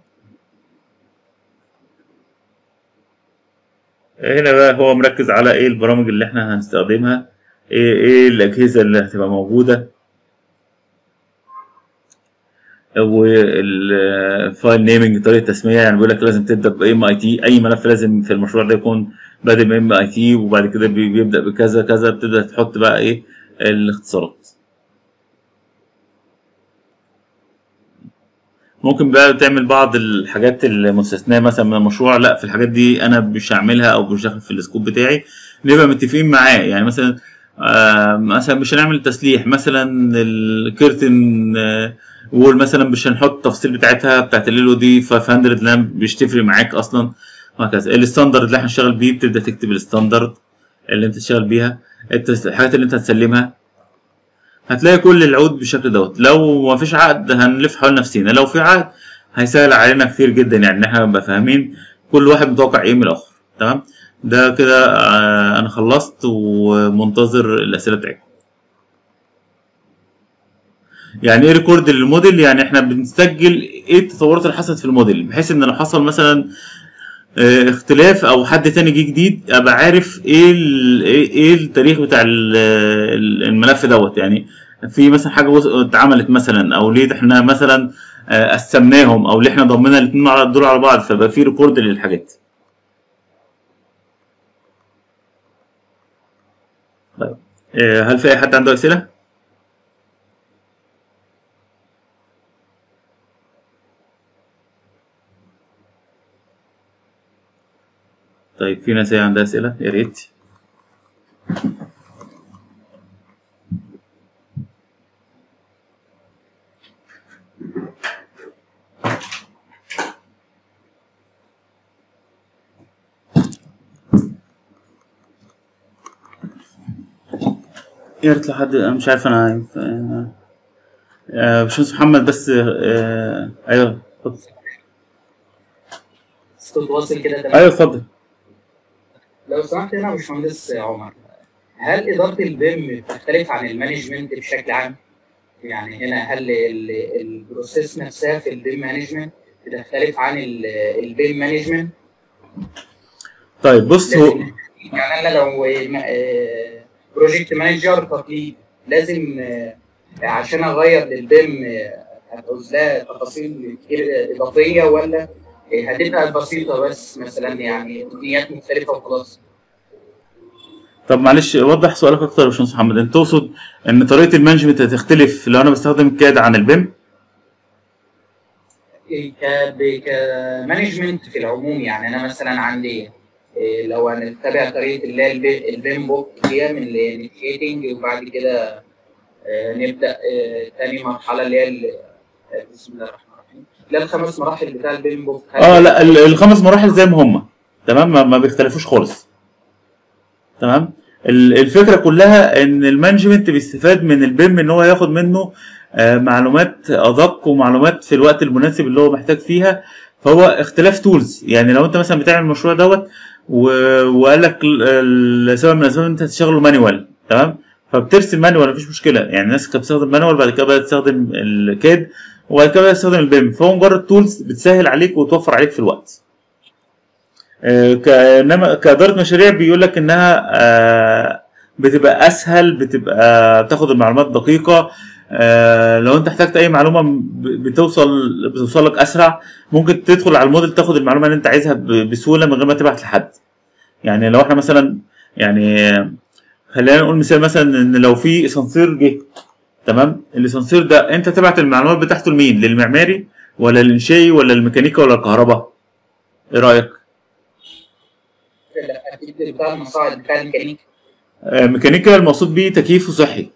هنا بقى هو مركز على ايه البرامج اللي احنا هنستخدمها ايه ايه الاجهزه اللي هتبقى موجوده والفايل نيمنج طريقه تسميه يعني بيقول لك لازم تبدا بام اي تي اي ملف لازم في المشروع ده يكون بادئ بام اي تي وبعد كده بي- بيبدا بكذا كذا بتبدا تحط بقى ايه الاختصارات ممكن بقى تعمل بعض الحاجات المستثناه مثلا من المشروع لا في الحاجات دي انا مش هعملها او مش داخل في السكوب بتاعي نبقى متفقين معاه يعني مثلا آه مثلا مش هنعمل تسليح مثلا الكيرتن آه وول مثلا مش هنحط التفاصيل بتاعتها بتاعت ال او دي 500 لامب مش تفرق معاك اصلا وهكذا الستاندرد اللي احنا هنشتغل بيه بتبدا تكتب الستاندرد اللي انت تشتغل بيها التس- الحاجات اللي انت هتسلمها هتلاقي كل العقود بالشكل دوت لو ما فيش عقد هنلف حول نفسينا لو في عقد هيسهل علينا كتير جدا يعني ان احنا نبقى فاهمين كل واحد متوقع ايه من الاخر تمام ده كده آه، انا خلصت ومنتظر الاسئله بتاعتكم يعني ايه ريكورد للموديل يعني احنا بنسجل ايه التطورات اللي حصلت في الموديل بحيث ان لو حصل مثلا آه، اختلاف او حد تاني جه جديد ابقى عارف ايه ال- ايه إيه التاريخ بتاع ال- ال- الملف دوت يعني في مثلا حاجه وص- اتعملت مثلا او ليه احنا مثلا آه، قسمناهم او ليه احنا ضمنا الاثنين على دول على بعض فبقى في ريكورد للحاجات طيب آه، هل في اي حد عنده اسئله طيب في ناس عندها اسئله يا ريت يا ريت لو حد أنا مش عارف انا آه، آه، باشمهندس محمد بس آه، ايوه اتفضل. صوت واصل كده تمام ايوه اتفضل لو سمحت هنا يا باشمهندس عمر هل اداره البيم بتختلف عن المانجمنت بشكل عام؟ يعني هنا هل ال- البروسيس نفسها في البيم مانجمنت بتختلف عن ال- البيم مانجمنت؟ طيب بص هو لازم يعني انا لو بروجكت مانجر تقليدي لازم آه، عشان اغير للبيم آه، هتعوز لها تفاصيل كتير آه، اضافيه ولا آه، هتبقى بسيطه بس مثلا يعني تقنيات مختلفه وخلاص طب معلش وضح سؤالك اكتر يا باشمهندس محمد انت تقصد ان طريقه المانجمنت هتختلف لو انا بستخدم الكاد عن البيم ك- ب- كمانجمنت في العموم يعني انا مثلا عندي إيه، لو هنتبع طريقه اللي هي البي- البيم بوك دي من الانيشيتنج وبعد كده آه، نبدا آه، تاني مرحله اللي هي ال- آه، بسم الله الرحمن الرحيم اللي هي الخمس مراحل بتاع البيم بوك هل- اه لا ال- الخمس مراحل زي ما هم تمام ما, ما بيختلفوش خالص تمام ال- الفكره كلها ان المانجمنت بيستفاد من البيم ان هو ياخد منه آه، معلومات ادق ومعلومات في الوقت المناسب اللي هو محتاج فيها فهو اختلاف تولز يعني لو انت مثلا بتعمل المشروع دوت و- وقال لك ال- ال- سبب من الاسباب ان انت تشتغله مانيوال تمام فبترسم مانيوال مفيش مشكله يعني الناس كانت بتستخدم مانيوال بعد كده بدات تستخدم الكاد وبعد كده بدات تستخدم البيم فهو مجرد تولز بتسهل عليك وتوفر عليك في الوقت آه، ك- انما كاداره مشاريع بيقول لك انها آه، بتبقى اسهل بتبقى بتاخد المعلومات دقيقه آه، لو انت احتجت اي معلومه ب- بتوصل بتوصل لك اسرع ممكن تدخل على الموديل تاخد المعلومه اللي انت عايزها ب- بسهوله من غير ما تبعت لحد يعني لو احنا مثلا يعني آه، خلينا نقول مثال مثلا ان لو في اسانسير جه تمام الاسانسير ده انت تبعت المعلومات بتاعته لمين للمعماري ولا الانشائي ولا الميكانيكا ولا الكهرباء ايه رايك لا، اكيد بتاع المصاعد بتاع الميكانيك آه، ميكانيكا المقصود بيه تكييف وصحي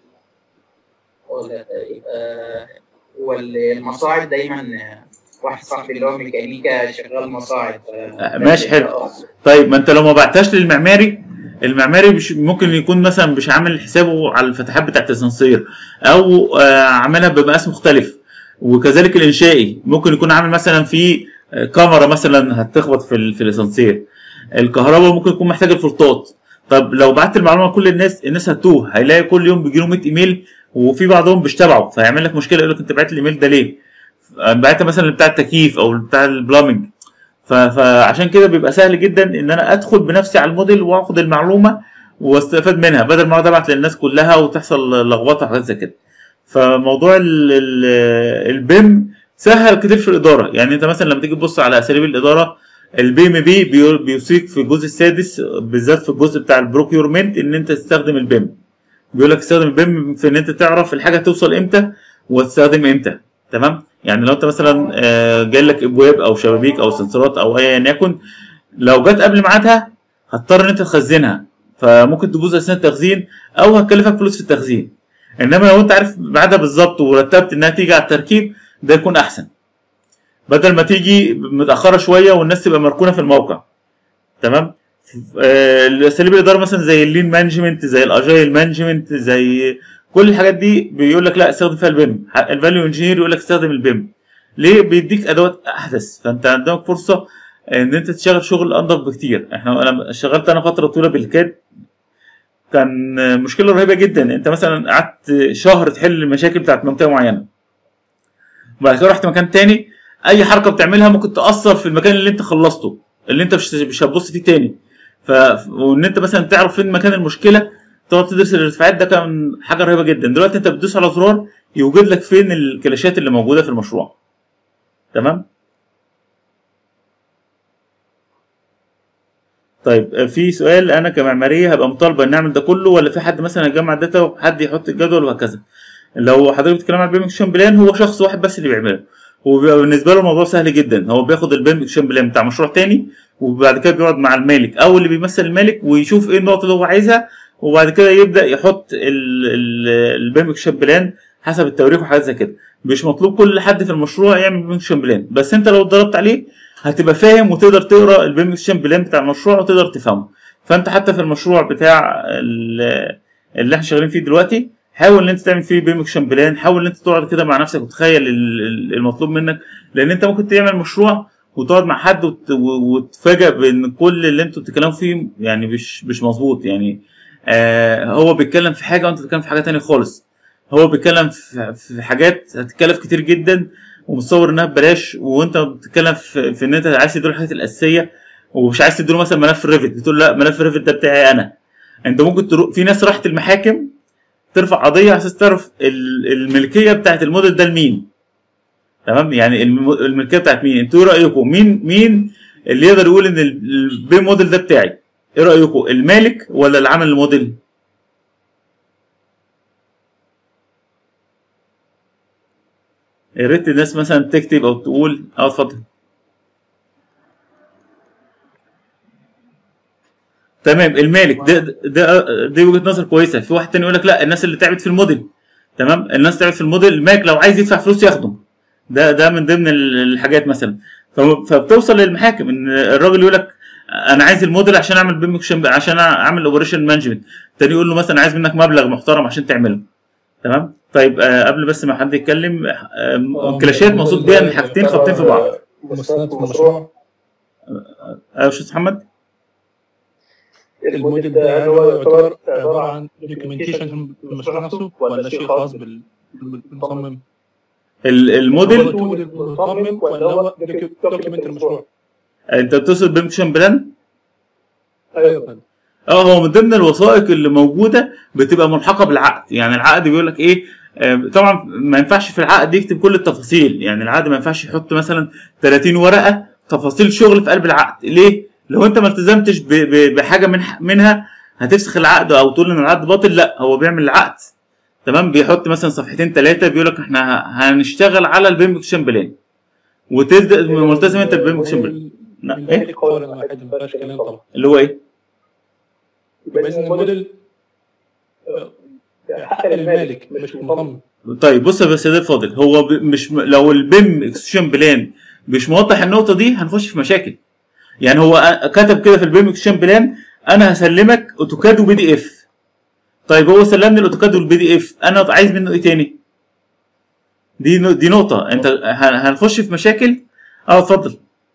ولا يبقى والمصاعد دايما آه، واحد صاحبي اللي هو ميكانيكا شغال مصاعد ف- آه، ماشي، حلو. طيب ما انت لو ما بعتهاش للمعماري المعماري مش ممكن يكون مثلا مش عامل حسابه على الفتحات بتاعت الاسانسير او آه، عاملها بمقاس مختلف وكذلك الانشائي ممكن يكون عامل مثلا في آه، كاميرا مثلا هتخبط في ال- في الاسانسير الكهرباء ممكن يكون محتاج الفولتات طب لو بعت المعلومه لكل الناس الناس هتوه هيلاقي كل يوم بيجي له 100 ايميل وفي بعضهم مش تبعه فيعمل لك مشكله يقول لك انت بعت الايميل ده ليه؟ بعت مثلا بتاع التكييف او بتاع البلامنج ف- فعشان كده بيبقى سهل جدا ان انا ادخل بنفسي على الموديل واخد المعلومه واستفاد منها بدل ما اقعد ابعت للناس كلها وتحصل لخبطه وحاجات زي كده فموضوع ال- ال- البيم سهل كتير في الاداره يعني انت مثلا لما تيجي تبص على اساليب الاداره البي ام بي بيوصيك في الجزء السادس بالذات في الجزء بتاع البروكيورمنت ان انت تستخدم البيم بيقول لك استخدم البيم في ان انت تعرف الحاجه توصل امتى وتستخدم امتى تمام يعني لو انت مثلا آه، جاي لك ابواب او شبابيك او سنسورات او ايا يكن لو جت قبل ميعادها هتضطر ان انت تخزنها فممكن تبوظ اثناء التخزين او هتكلفك فلوس في التخزين انما لو انت عارف ميعادها بالظبط ورتبت انها تيجي على التركيب ده يكون احسن بدل ما تيجي متاخره شويه والناس تبقى مركونه في الموقع تمام آه، الاساليب الاداره مثلا زي اللين مانجمنت زي الاجايل مانجمنت زي كل الحاجات دي بيقول لك لا استخدم فيها البيم الفاليو انجينير يقول لك استخدم البيم ليه بيديك ادوات احدث فانت عندك فرصه ان انت تشتغل شغل انضف بكتير احنا انا اشتغلت انا فتره طويله بالكاد كان مشكله رهيبه جدا انت مثلا قعدت شهر تحل المشاكل بتاعت منطقه معينه وبعد كده رحت مكان تاني اي حركه بتعملها ممكن تاثر في المكان اللي انت خلصته اللي انت مش مش هتبص فيه تاني ف وان انت مثلا تعرف فين مكان المشكله تقعد تدرس الارتفاعات ده كان حاجه رهيبه جدا دلوقتي انت بتدوس على زرار يوجد لك فين الكلاشات اللي موجوده في المشروع تمام طيب في سؤال انا كمعماريه هبقى مطالبه ان اعمل ده كله ولا في حد مثلا يجمع الداتا وحد يحط الجدول وهكذا لو حضرتك بتتكلم عن البيم اكشن بلان هو شخص واحد بس اللي بيعمله وبيبقى بالنسبه له الموضوع سهل جدا هو بياخد البيم اكشن بلان بتاع مشروع تاني وبعد كده بيقعد مع المالك او اللي بيمثل المالك ويشوف ايه النقط اللي هو عايزها وبعد كده يبدا يحط البيم اكشن بلان حسب التواريخ وحاجات زي كده مش مطلوب كل حد في المشروع يعمل بيم اكشن بلان بس انت لو اتدربت عليه هتبقى فاهم وتقدر تقرا البيم اكشن بلان بتاع المشروع وتقدر تفهمه فانت حتى في المشروع بتاع ال- اللي احنا شغالين فيه دلوقتي حاول ان انت تعمل فيه بيم اكشن بلان حاول ان انت تقعد كده مع نفسك وتخيل ال- ال- المطلوب منك لان انت ممكن تعمل مشروع وتقعد مع حد وت- و- وتتفاجئ بان كل اللي انتوا بتتكلموا فيه يعني مش مش مظبوط يعني آه هو بيتكلم في حاجه وانت بتتكلم في حاجه تانية خالص هو بيتكلم في في حاجات هتتكلف كتير جدا ومتصور انها ببلاش وانت بتتكلم في, في ان انت عايز تديله الحاجات الاساسيه ومش عايز تديله مثلا ملف ريفت بتقول لا ملف ريفت ده بتاعي انا انت ممكن تروح في ناس راحت المحاكم ترفع قضيه على اساس تعرف ال- الملكيه بتاعت الموديل ده لمين تمام يعني الم- الملكيه بتاعت مين انتوا ايه رايكم مين مين اللي يقدر يقول ان ال- البي موديل ده بتاعي ايه رايكم المالك ولا اللي عامل الموديل يا ريت الناس مثلا تكتب او تقول اه اتفضل تمام المالك ده ده دي وجهه نظر كويسه في واحد تاني يقول لك لا الناس اللي تعبت في الموديل تمام الناس تعبت في الموديل المالك لو عايز يدفع فلوس ياخده ده ده من ضمن ال- الحاجات مثلا ف- فبتوصل للمحاكم ان الراجل يقول لك انا عايز الموديل عشان اعمل بيم اكشن عشان اعمل اوبريشن مانجمنت التاني يقول له مثلا عايز منك مبلغ محترم عشان تعمله تمام طيب آه قبل بس ما حد يتكلم آه كلاشات مقصود بيها ان حاجتين خابطين في بعض مستند في المشروع ايوه يا استاذ محمد الموديل ده هل هو يعتبر عباره عن دوكيومنتيشن في المشروع نفسه ولا شيء خاص بال- بالمصمم؟ ال- الموديل هو تول المصمم ولا هو دوكيومنت المشروع؟ انت بتقصد بيم اكشن بلان ايوه فندم. اه هو من ضمن الوثائق اللي موجوده بتبقى ملحقه بالعقد يعني العقد بيقول لك ايه آه، طبعا ما ينفعش في العقد يكتب كل التفاصيل يعني العقد ما ينفعش يحط مثلا 30 ورقه تفاصيل شغل في قلب العقد ليه لو انت ما التزمتش ب- ب- بحاجه من منها هتفسخ العقد او تقول ان العقد باطل لا هو بيعمل العقد تمام بيحط مثلا صفحتين ثلاثه بيقول لك احنا ه- هنشتغل على البيم اكشن بلان وتبدا ملتزم انت بالبيم اكشن بلان لا، إيه؟ المالك قولا واحدا ما فيهاش كلام طبعا اللي هو ايه يبقى اذا الموديل آه، حق للمالك مش المصمم طيب بص يا بس ده فاضل هو ب- مش م- لو البيم اكسشن بلان مش موضح النقطه دي هنخش في مشاكل يعني هو أ- كتب كده في البيم اكسشن بلان انا هسلمك اوتوكاد وبي دي اف طيب هو سلمني الاوتوكاد والبي دي اف انا عايز منه ايه تاني دي نو- دي نقطه انت ه- هنخش في مشاكل اه اتفضل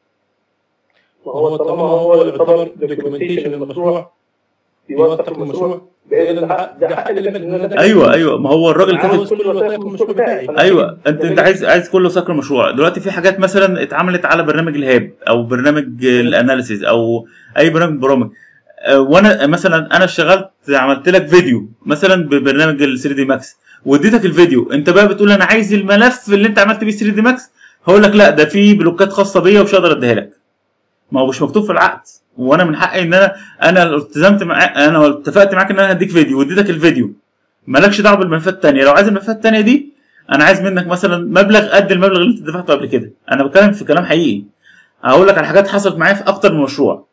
ما هو طالما هو يعتبر دوكيومنتيشن للمشروع يوثق المشروع بإذن ده حق ده حق للمالك إن أنا ده- ايوه ايوه ما هو الراجل كاتب عاوز كل الوثائق في المشروع بتاعي ايوه انت انت عايز عايز كله سكر مشروع دلوقتي في حاجات مثلا اتعملت على برنامج الهاب او برنامج الاناليسيز او اي برنامج برامج آه، وانا مثلا انا اشتغلت عملت لك فيديو مثلا ببرنامج ال 3 دي ماكس واديتك الفيديو انت بقى بتقول انا عايز الملف اللي انت عملت بيه 3 دي ماكس هقول لك لا ده في بلوكات خاصه بيا ومش هقدر اديها لك ما هو مش مكتوب في العقد وانا من حقي ان انا انا لو التزمت مع انا اتفقت معاك ان انا هديك فيديو واديتك الفيديو مالكش دعوه بالملفات الثانيه لو عايز الملفات الثانيه دي انا عايز منك مثلا مبلغ قد المبلغ اللي انت دفعته قبل كده انا بتكلم في كلام حقيقي هقول لك على حاجات حصلت معايا في اكتر من مشروع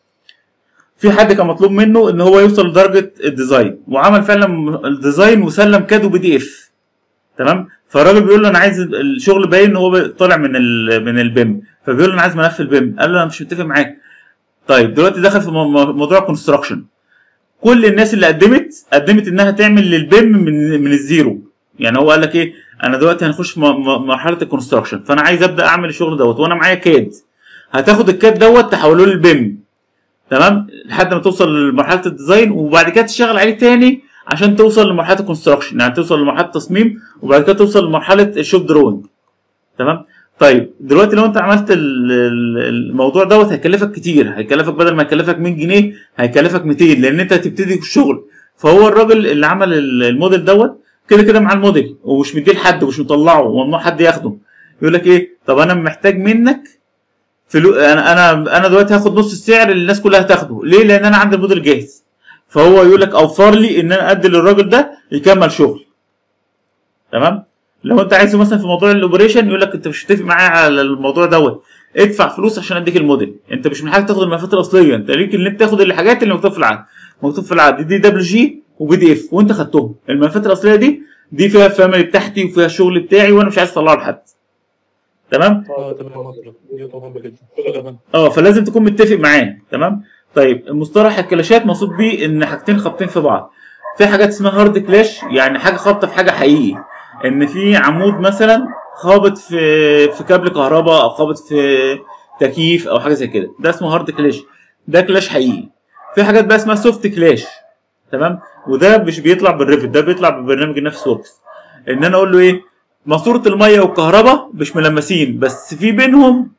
في حد كان مطلوب منه ان هو يوصل لدرجه الديزاين وعمل فعلا الديزاين وسلم كاد وبي دي اف تمام فالراجل بيقول له انا عايز الشغل باين ان هو طالع من ال من البيم فبيقول له انا عايز ملف البيم قال له انا مش متفق معاك طيب دلوقتي دخل في مو- مو- موضوع كونستراكشن كل الناس اللي قدمت قدمت انها تعمل للبيم من من الزيرو يعني هو قال لك ايه انا دلوقتي هنخش في م- م- مرحله الكونستراكشن فانا عايز ابدا اعمل الشغل دوت وانا معايا كاد هتاخد الكاد دوت تحوله للبيم تمام لحد ما توصل لمرحله الديزاين وبعد كده تشتغل عليه تاني عشان توصل لمرحله الكونستراكشن يعني توصل لمرحله التصميم وبعد كده توصل لمرحله الشوب درون تمام طيب دلوقتي لو انت عملت ال- ال- الموضوع دوت هيكلفك كتير هيكلفك بدل ما يكلفك 100 جنيه هيكلفك 200 لان انت هتبتدي في الشغل فهو الراجل اللي عمل ال- الموديل دوت كده كده مع الموديل ومش مديه لحد ومش مطلعه وممنوع حد ياخده يقول لك ايه طب انا محتاج منك فلو انا انا انا دلوقتي هاخد نص السعر اللي الناس كلها هتاخده ليه لان انا عندي الموديل جاهز فهو يقول لك اوفر لي ان انا ادي للراجل ده يكمل شغل تمام لو انت عايزه مثلا في موضوع الاوبريشن يقول لك انت مش متفق معايا على الموضوع دوت ادفع فلوس عشان اديك الموديل انت مش محتاج تاخد الملفات الاصليه انت ليك ان انت تاخد الحاجات اللي مكتوب في العقد مكتوب في العقد دي دبليو جي وبي دي اف وانت خدتهم الملفات الاصليه دي دي فيها الفاميلي بتاعتي وفيها الشغل بتاعي وانا مش عايز اطلعه لحد تمام اه تمام مصر دي مهمه جدا شكرا اه فلازم تكون متفق معاه تمام طيب مصطلح الكلاشات مقصود بيه ان حاجتين خابطين في بعض في حاجات اسمها هارد كلاش يعني حاجه خابطه في حاجه حقيقي ان في عمود مثلا خابط في في كابل كهرباء او خابط في تكييف او حاجه زي كده ده اسمه هارد كلاش ده كلاش حقيقي في حاجات بقى اسمها سوفت كلاش تمام وده مش بيطلع بالريفت ده بيطلع ببرنامج النفس وركس ان انا اقول له ايه ماسوره الميه والكهرباء مش ملمسين بس في بينهم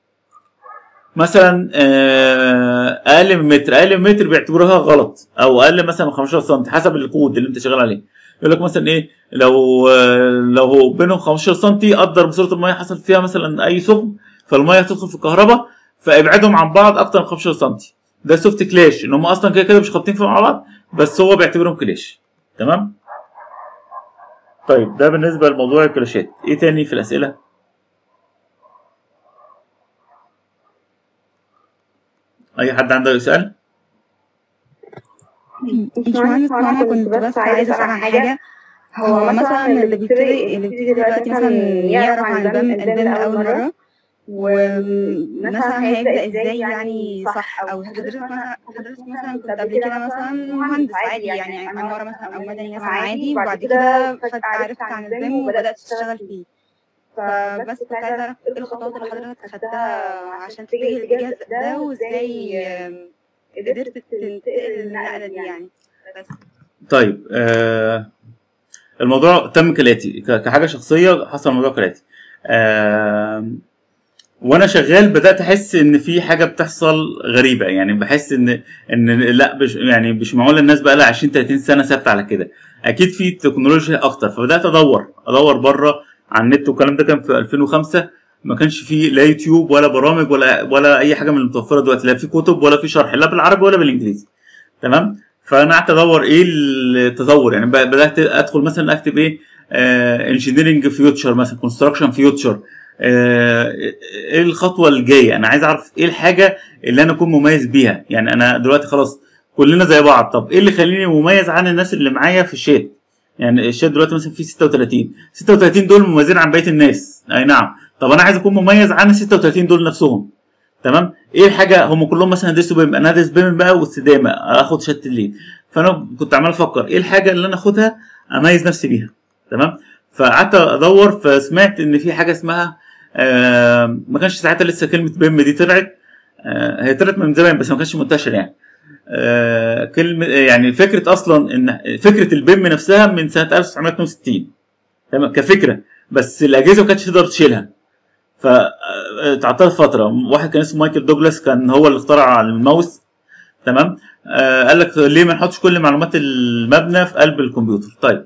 مثلا آه، اقل من متر اقل من متر بيعتبروها غلط او اقل مثلا من 15 سم حسب الكود اللي انت شغال عليه يقول لك مثلا ايه لو آه، لو بينهم 15 سم قدر ماسوره الميه حصل فيها مثلا اي ثقب فالميه هتدخل في الكهرباء فابعدهم عن بعض اكتر من 15 سم ده سوفت كلاش ان هم اصلا كده كده مش خابطين في مع بعض بس هو بيعتبرهم كلاش تمام طيب ده بالنسبه لموضوع الكلاشات ايه تاني في الاسئله اي حد عنده سؤال باشمهندس هو انا كنت بس عايزه اسال عن حاجه هو مثلا اللي بيبتدي اللي بيبتدي دلوقتي مثلا يعرف عن البم البم اول مره ومثلا هيبدا ازاي يعني صح او حضرتك مثلا حضرتك مثلا كنت قبل كده مثلا مهندس عادي يعني عماره مثلا او مدني مثلا عادي وبعد كده فجاه عرفت عن البم وبدات تشتغل فيه فبس كنت عايزه اعرف ايه الخطوات اللي حضرتك خدتها عشان تتجه الاتجاه ده وازاي آم، قدرت تنتقل النقله دي يعني بس طيب آه الموضوع تم كالاتي ك- كحاجه شخصيه حصل الموضوع كالاتي آه وانا شغال بدات احس ان في حاجه بتحصل غريبه يعني بحس ان ان لا مش يعني مش معقول الناس بقى لها 20 30 سنه ثابته على كده اكيد في تكنولوجيا اكتر فبدات ادور ادور بره على النت والكلام ده كان في 2005 ما كانش فيه لا يوتيوب ولا برامج ولا ولا اي حاجه من المتوفره دلوقتي لا في كتب ولا في شرح لا بالعربي ولا بالانجليزي تمام فانا قعدت ادور ايه التطور يعني ب- بدات ادخل مثلا اكتب ايه انجينيرنج فيوتشر مثلا كونستراكشن فيوتشر ايه الخطوه الجايه انا عايز اعرف ايه الحاجه اللي انا اكون مميز بيها يعني انا دلوقتي خلاص كلنا زي بعض طب ايه اللي يخليني مميز عن الناس اللي معايا في الشات يعني الشات دلوقتي مثلا فيه 36 36 دول مميزين عن بقيه الناس اي نعم طب انا عايز اكون مميز عن ال 36 دول نفسهم تمام ايه الحاجه هم كلهم مثلا هندسوا بيم انا هدرس بيم بقى واستدامه اخد شهاده الليد فانا كنت عمال افكر ايه الحاجه اللي انا اخدها اميز نفسي بيها تمام فقعدت ادور فسمعت ان في حاجه اسمها آه ما كانش ساعتها لسه كلمه بيم دي طلعت آه هي طلعت من زمان بس ما كانش منتشر يعني آه كلمه يعني فكره اصلا ان فكره البيم نفسها من سنه 1962 تمام كفكره بس الاجهزه ما كانتش تقدر تشيلها فتعطلت فتره واحد كان اسمه مايكل دوجلاس كان هو اللي اخترع الماوس تمام آه قال لك ليه ما نحطش كل معلومات المبنى في قلب الكمبيوتر طيب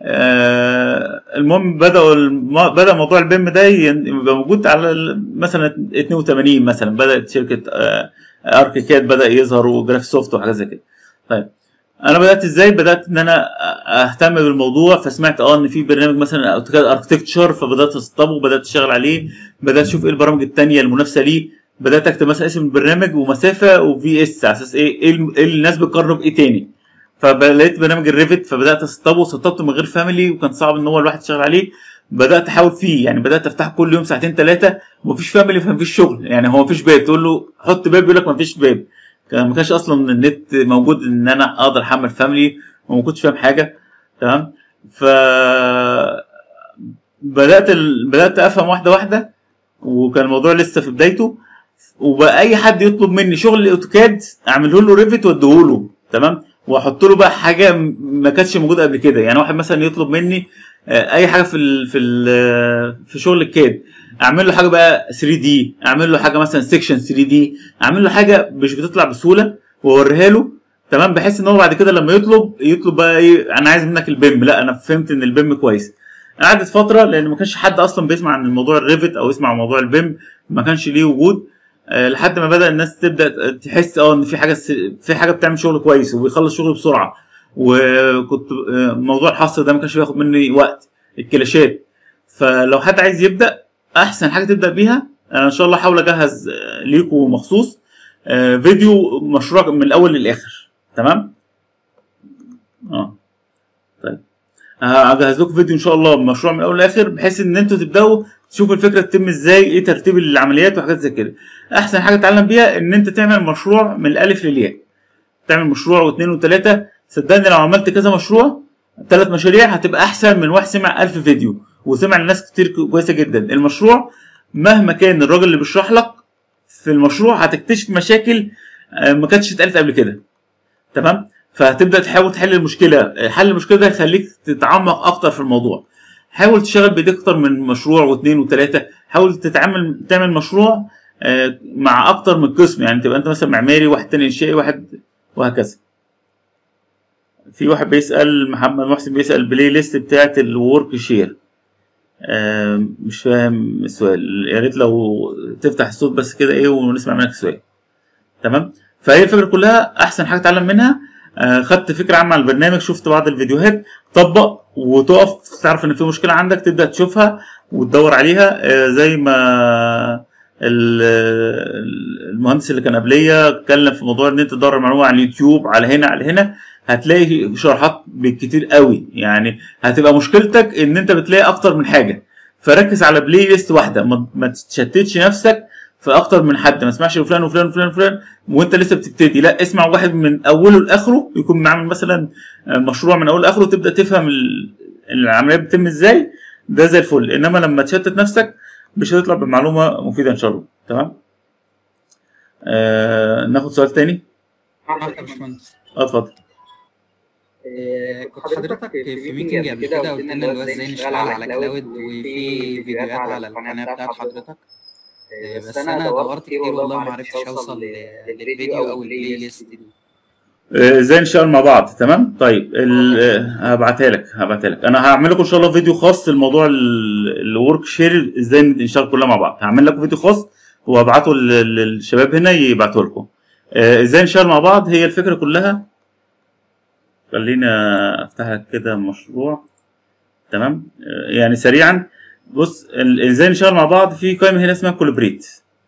آه المهم بدأوا الم... بدأ موضوع البيم ده ين- يبقى موجود على ال- مثلا 82 مثلا بدأت شركة آه اركيكاد بدأ يظهر وجراف سوفت وحاجات زي كده طيب انا بدات ازاي بدات ان انا اهتم بالموضوع فسمعت اه ان في برنامج مثلا اوتوكاد اركتكتشر فبدات اسطبه وبدات اشتغل عليه بدات اشوف ايه البرامج التانية المنافسه ليه بدات اكتب مثلا اسم البرنامج ومسافه وفي اس على اساس ايه ايه الم- إيه اللي الناس بتقارنه بايه تاني فلقيت برنامج الريفت فبدات اسطبه سطبته من غير فاميلي وكان صعب ان هو الواحد يشتغل عليه بدات احاول فيه يعني بدات افتحه كل يوم ساعتين ثلاثه ومفيش فاميلي فمفيش شغل يعني هو مفيش باب تقول له حط باب يقول لك مفيش باب كان ما كانش اصلا النت موجود ان انا اقدر احمل فاميلي وما كنتش فاهم حاجه تمام ف بدات ال... بدات افهم واحده واحده وكان الموضوع لسه في بدايته وبقى اي حد يطلب مني شغل الاوتوكاد اعمله له ريفت واديه له تمام واحط له بقى حاجه م- ما كانتش موجوده قبل كده يعني واحد مثلا يطلب مني آه، اي حاجه في ال في ال في شغل الكاد اعمل له حاجه بقى 3 دي اعمل له حاجه مثلا سيكشن 3 دي اعمل له حاجه مش بتطلع بسهوله واوريها له تمام بحيث ان هو بعد كده لما يطلب يطلب بقى ايه انا عايز منك البيم لا انا فهمت ان البيم كويس قعدت فتره لان ما كانش حد اصلا بيسمع عن الموضوع الريفت او يسمع عن موضوع البيم ما كانش ليه وجود آه، لحد ما بدا الناس تبدا تحس اه ان في حاجه في حاجه بتعمل شغل كويس وبيخلص شغل بسرعه وكنت آه، موضوع الحصر ده ما كانش بياخد مني وقت الكلاشات فلو حد عايز يبدا احسن حاجه تبدا بيها انا ان شاء الله هحاول اجهز آه، ليكم مخصوص آه، فيديو مشروع من الاول للاخر تمام اه طيب هجهز لكم فيديو ان شاء الله مشروع من الاول للاخر بحيث ان انتوا تبداوا تشوفوا الفكره تتم ازاي ايه ترتيب العمليات وحاجات زي كده احسن حاجه تتعلم بيها ان انت تعمل مشروع من الالف للياء تعمل مشروع واثنين وثلاثه صدقني لو عملت كذا مشروع ثلاث مشاريع هتبقى احسن من واحد سمع 1000 فيديو وسمع لناس كتير كويسه جدا المشروع مهما كان الراجل اللي بيشرح لك في المشروع هتكتشف مشاكل آه، ما كانتش اتقالت قبل كده تمام فهتبدا تحاول تحل المشكله حل المشكله ده هيخليك تتعمق اكتر في الموضوع حاول تشتغل بايديك اكتر من مشروع واثنين وثلاثه حاول تتعامل تعمل مشروع آه، مع اكتر من قسم يعني تبقى انت مثلا معماري واحد تاني انشائي واحد وهكذا في واحد بيسال محمد محسن بيسال البلاي ليست بتاعت الورك شير آه، مش فاهم السؤال يا ريت لو تفتح الصوت بس كده ايه ونسمع منك السؤال تمام فهي الفكره كلها احسن حاجه تتعلم منها آه، خدت فكره عامه عن البرنامج شفت بعض الفيديوهات طبق وتقف تعرف ان في مشكله عندك تبدا تشوفها وتدور عليها آه، زي ما ال- المهندس اللي كان قبليه اتكلم في موضوع ان انت تدور المعلومه على اليوتيوب على هنا على هنا هتلاقي شروحات بالكتير قوي يعني هتبقى مشكلتك ان انت بتلاقي اكتر من حاجه فركز على بلاي ليست واحده ما, ما تشتتش نفسك في اكتر من حد ما اسمعش فلان وفلان وفلان وفلان وانت لسه بتبتدي لا اسمع واحد من اوله لاخره يكون معمل مثلا مشروع من اوله لاخره تبدا تفهم ال- العمليه بتتم ازاي ده زي الفل انما لما تشتت نفسك مش هتطلع بمعلومه مفيده ان شاء الله تمام آه ناخد سؤال تاني معاك يا باشمهندس اه اتفضل آه، كنت حضرتك في ميتنج قبل كده قلت لنا اللي هو ازاي نشتغل على كلاود وفي فيديوهات على القناه بتاعت حضرتك آه، بس انا دورت كتير والله ما عرفتش اوصل للفيديو او البلاي ليست دي آه، ازاي نشتغل مع بعض تمام طيب ال- آه، هبعتها لك هبعتها لك انا هعمل لكم ان شاء الله فيديو خاص لموضوع الورك شير ازاي نشتغل كلنا مع بعض هعمل لكم فيديو خاص وهبعته لل- للشباب هنا يبعتوه لكم آه، ازاي نشتغل مع بعض هي الفكره كلها خلينا افتح لك كده مشروع تمام آه، يعني سريعا بص ال- ازاي نشتغل مع بعض في قائمه هنا اسمها كولابريت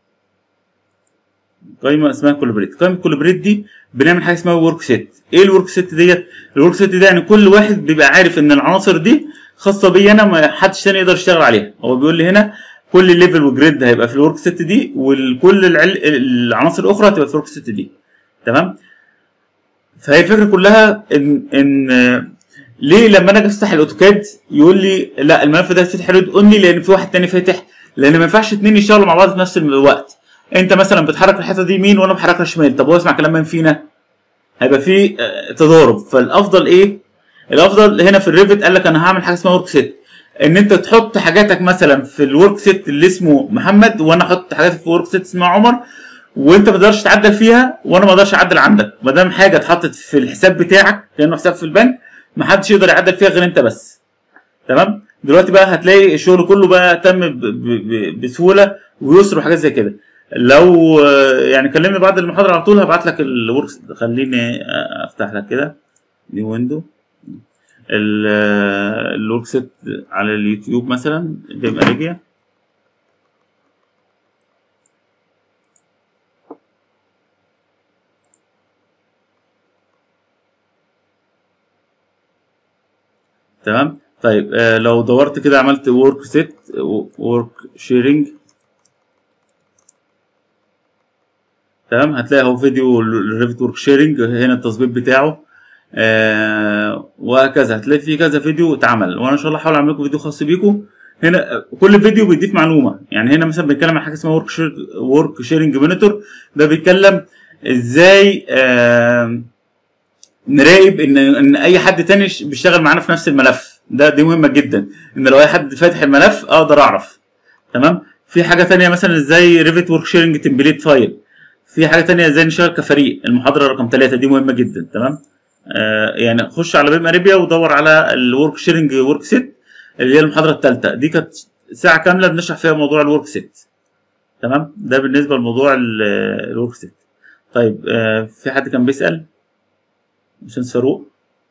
قائمه اسمها كولابريت قائمه كولابريت دي بنعمل حاجه اسمها ورك سيت ايه الورك سيت ديت الورك سيت ده يعني كل واحد بيبقى عارف ان العناصر دي خاصه بي انا ما حدش تاني يقدر يشتغل عليها هو بيقول لي هنا كل ليفل وجريد هيبقى في الورك سيت دي وكل العل... العناصر الاخرى هتبقى في الورك سيت دي تمام فهي الفكره كلها ان ان آه، ليه لما انا اجي افتح الاوتوكاد يقول لي لا الملف ده هيتفتح ريد اونلي لان في واحد تاني فاتح لان ما ينفعش اتنين يشتغلوا مع بعض في نفس الوقت انت مثلا بتحرك الحته دي يمين وانا بحركها شمال طب هو اسمع كلام مين فينا هيبقى في آه، تضارب فالافضل ايه الافضل هنا في الريفت قال لك انا هعمل حاجه اسمها ورك سيت ان انت تحط حاجاتك مثلا في الورك سيت اللي اسمه محمد وانا احط حاجاتي في ورك سيت اسمها عمر وانت ما تقدرش تعدل فيها وانا ما اقدرش اعدل عندك ما دام حاجه اتحطت في الحساب بتاعك كانه حساب في البنك ما حدش يقدر يعدل فيها غير انت بس تمام دلوقتي بقى هتلاقي الشغل كله بقى تم ب- ب- ب- بسهوله ويسر وحاجات زي كده لو آه، يعني كلمني بعد المحاضره على طول هبعت لك الورك خليني آه، افتح لك كده دي ويندو ال- آه، الورك سيت على اليوتيوب مثلا جيم اريبيا تمام طيب آه لو دورت كده عملت ورك سيت ورك شيرنج تمام هتلاقي اهو فيديو الريفت ورك شيرنج هنا التظبيط بتاعه آه وهكذا هتلاقي فيه كذا فيديو اتعمل وانا ان شاء الله هحاول اعمل لكم فيديو خاص بيكم هنا آه، كل فيديو بيضيف معلومه يعني هنا مثلا بنتكلم عن حاجه اسمها ورك ورك شيرنج مونيتور ده بيتكلم ازاي آه نراقب ان ان اي حد تاني ش- بيشتغل معانا في نفس الملف ده دي مهمه جدا ان لو اي حد فاتح الملف اقدر اعرف تمام في حاجه تانية مثلا ازاي ريفت ورك شيرنج تمبليت فايل في حاجه تانية ازاي نشتغل كفريق المحاضره رقم ثلاثة دي مهمه جدا تمام آه يعني خش على بيم اريبيا ودور على الورك شيرنج ورك سيت اللي هي المحاضره الثالثه دي كانت ساعه كامله بنشرح فيها موضوع الورك سيت تمام ده بالنسبه لموضوع ال- الورك سيت طيب آه في حد كان بيسال باشمهندس فاروق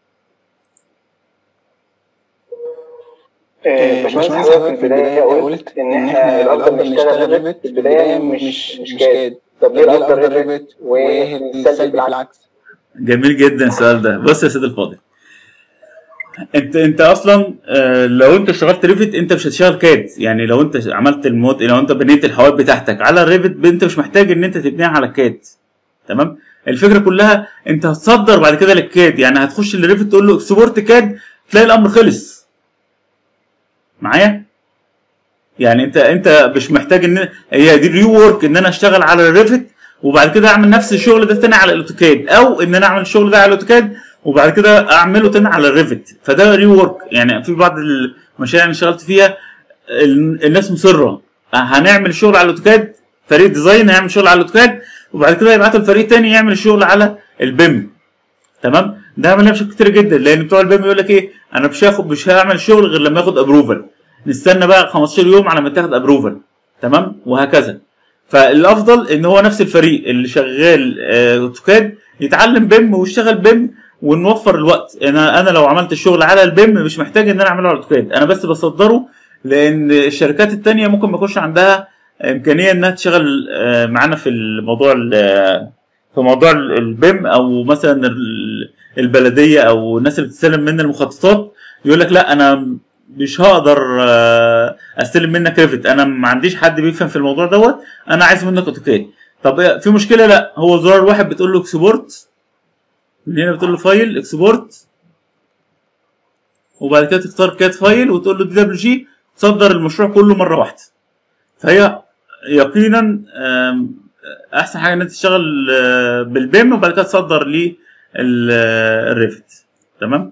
آه، باشمهندس حضرتك في البداية قلت إن إحنا الأفضل نشتغل ريفت في البداية مش مش كاد طب ليه الأفضل ريفت وإيه السلبي بالعكس؟ جميل جدا السؤال ده بص يا سيدي الفاضل انت انت اصلا آه، لو انت اشتغلت ريفت انت مش هتشتغل كاد يعني لو انت عملت المود لو انت بنيت الحوائط بتاعتك على الريفت انت مش محتاج ان انت تبنيها على كاد تمام الفكره كلها انت هتصدر بعد كده للكاد يعني هتخش للريفت تقول له اكسبورت كاد تلاقي الامر خلص معايا يعني انت انت مش محتاج ان هي دي ريو ورك ان انا اشتغل على الريفت وبعد كده اعمل نفس الشغل ده تاني على الاوتوكاد او ان انا اعمل الشغل ده على الاوتوكاد وبعد كده اعمله تاني على الريفت فده ريو ورك يعني في بعض المشاريع اللي اشتغلت فيها ال- الناس مصره هنعمل شغل على الاوتوكاد فريق ديزاين هيعمل شغل على الاوتوكاد وبعد كده يبعتوا الفريق تاني يعمل الشغل على البيم تمام ده عملنا بشكل كتير جدا لان بتوع البيم يقول لك ايه انا مش هاخد مش هعمل الشغل غير لما ياخد ابروفل نستنى بقى 15 يوم على ما تاخد ابروفل تمام وهكذا فالافضل ان هو نفس الفريق اللي شغال آه، اوتوكاد يتعلم بيم ويشتغل بيم ونوفر الوقت انا انا لو عملت الشغل على البيم مش محتاج ان انا اعمله على الاوتوكاد انا بس بصدره لان الشركات التانية ممكن ما يكونش عندها امكانيه انها تشتغل آه، معانا في الموضوع ال- في موضوع ال- البيم او مثلا ال- البلديه او الناس اللي بتستلم منا المخططات يقول لك لا انا مش هقدر آه، استلم منك ريفت انا ما عنديش حد بيفهم في الموضوع دوت انا عايز منك اوتوكاد طب إيه، في مشكله لا هو زرار واحد بتقول له اكسبورت من هنا بتقول له فايل اكسبورت وبعد كده تختار كات فايل وتقول له دي دبليو جي تصدر المشروع كله مره واحده فهي يقينا آم، احسن حاجه ان انت تشتغل آه، بالبيم وبعد كده تصدر للريفت تمام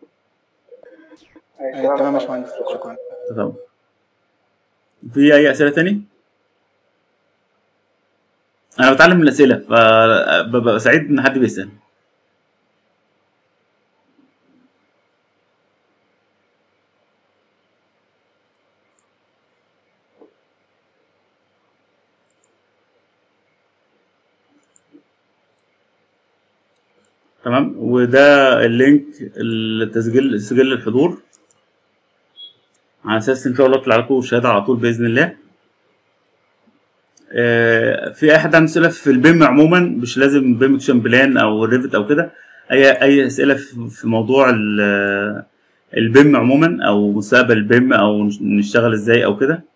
أيوة، تمام يا باشمهندس شكرا تمام في اي اسئله تاني انا بتعلم من الاسئله فببقى سعيد ان حد بيسال تمام وده اللينك التسجيل سجل الحضور على اساس ان شاء الله يطلع لكم الشهاده على طول باذن الله آه، في اي حد عنده اسئله في البيم عموما مش لازم بيم اكشن بلان او ريفت او كده اي اي اسئله في في موضوع ال- البيم عموما او مستقبل البيم او نش- نشتغل ازاي او كده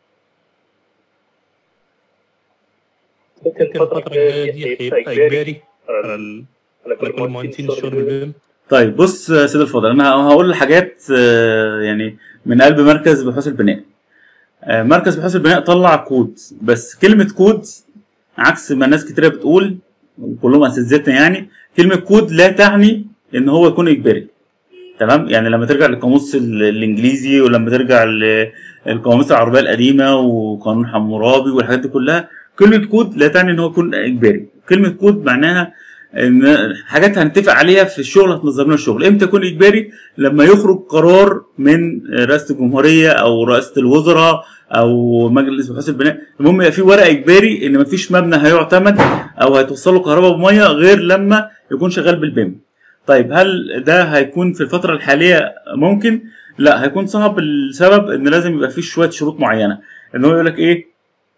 ممكن الفترة الجاية دي هيبقى إجباري على ال- على كل المهندسين الشغل بالبيم طيب بص يا سيد الفاضل انا هقول حاجات آه، يعني من قلب مركز بحوث البناء آه، مركز بحوث البناء طلع كود بس كلمة كود عكس ما ناس كتيرة بتقول وكلهم اساتذتنا يعني كلمة كود لا تعني ان هو يكون اجباري تمام يعني لما ترجع للقاموس ال- الانجليزي ولما ترجع للقواميس العربية القديمة وقانون حمورابي والحاجات دي كلها كلمة كود لا تعني ان هو يكون اجباري كلمة كود معناها ان حاجات هنتفق عليها في الشغل هتنظم لنا الشغل امتى يكون اجباري لما يخرج قرار من رئاسه الجمهوريه او رئاسه الوزراء او مجلس بحوث البناء المهم يبقى في ورق اجباري ان مفيش مبنى هيعتمد او هيتوصله كهرباء بميه غير لما يكون شغال بالبيم طيب هل ده هيكون في الفتره الحاليه ممكن لا هيكون صعب لسبب ان لازم يبقى فيه شويه شروط معينه ان هو يقول لك ايه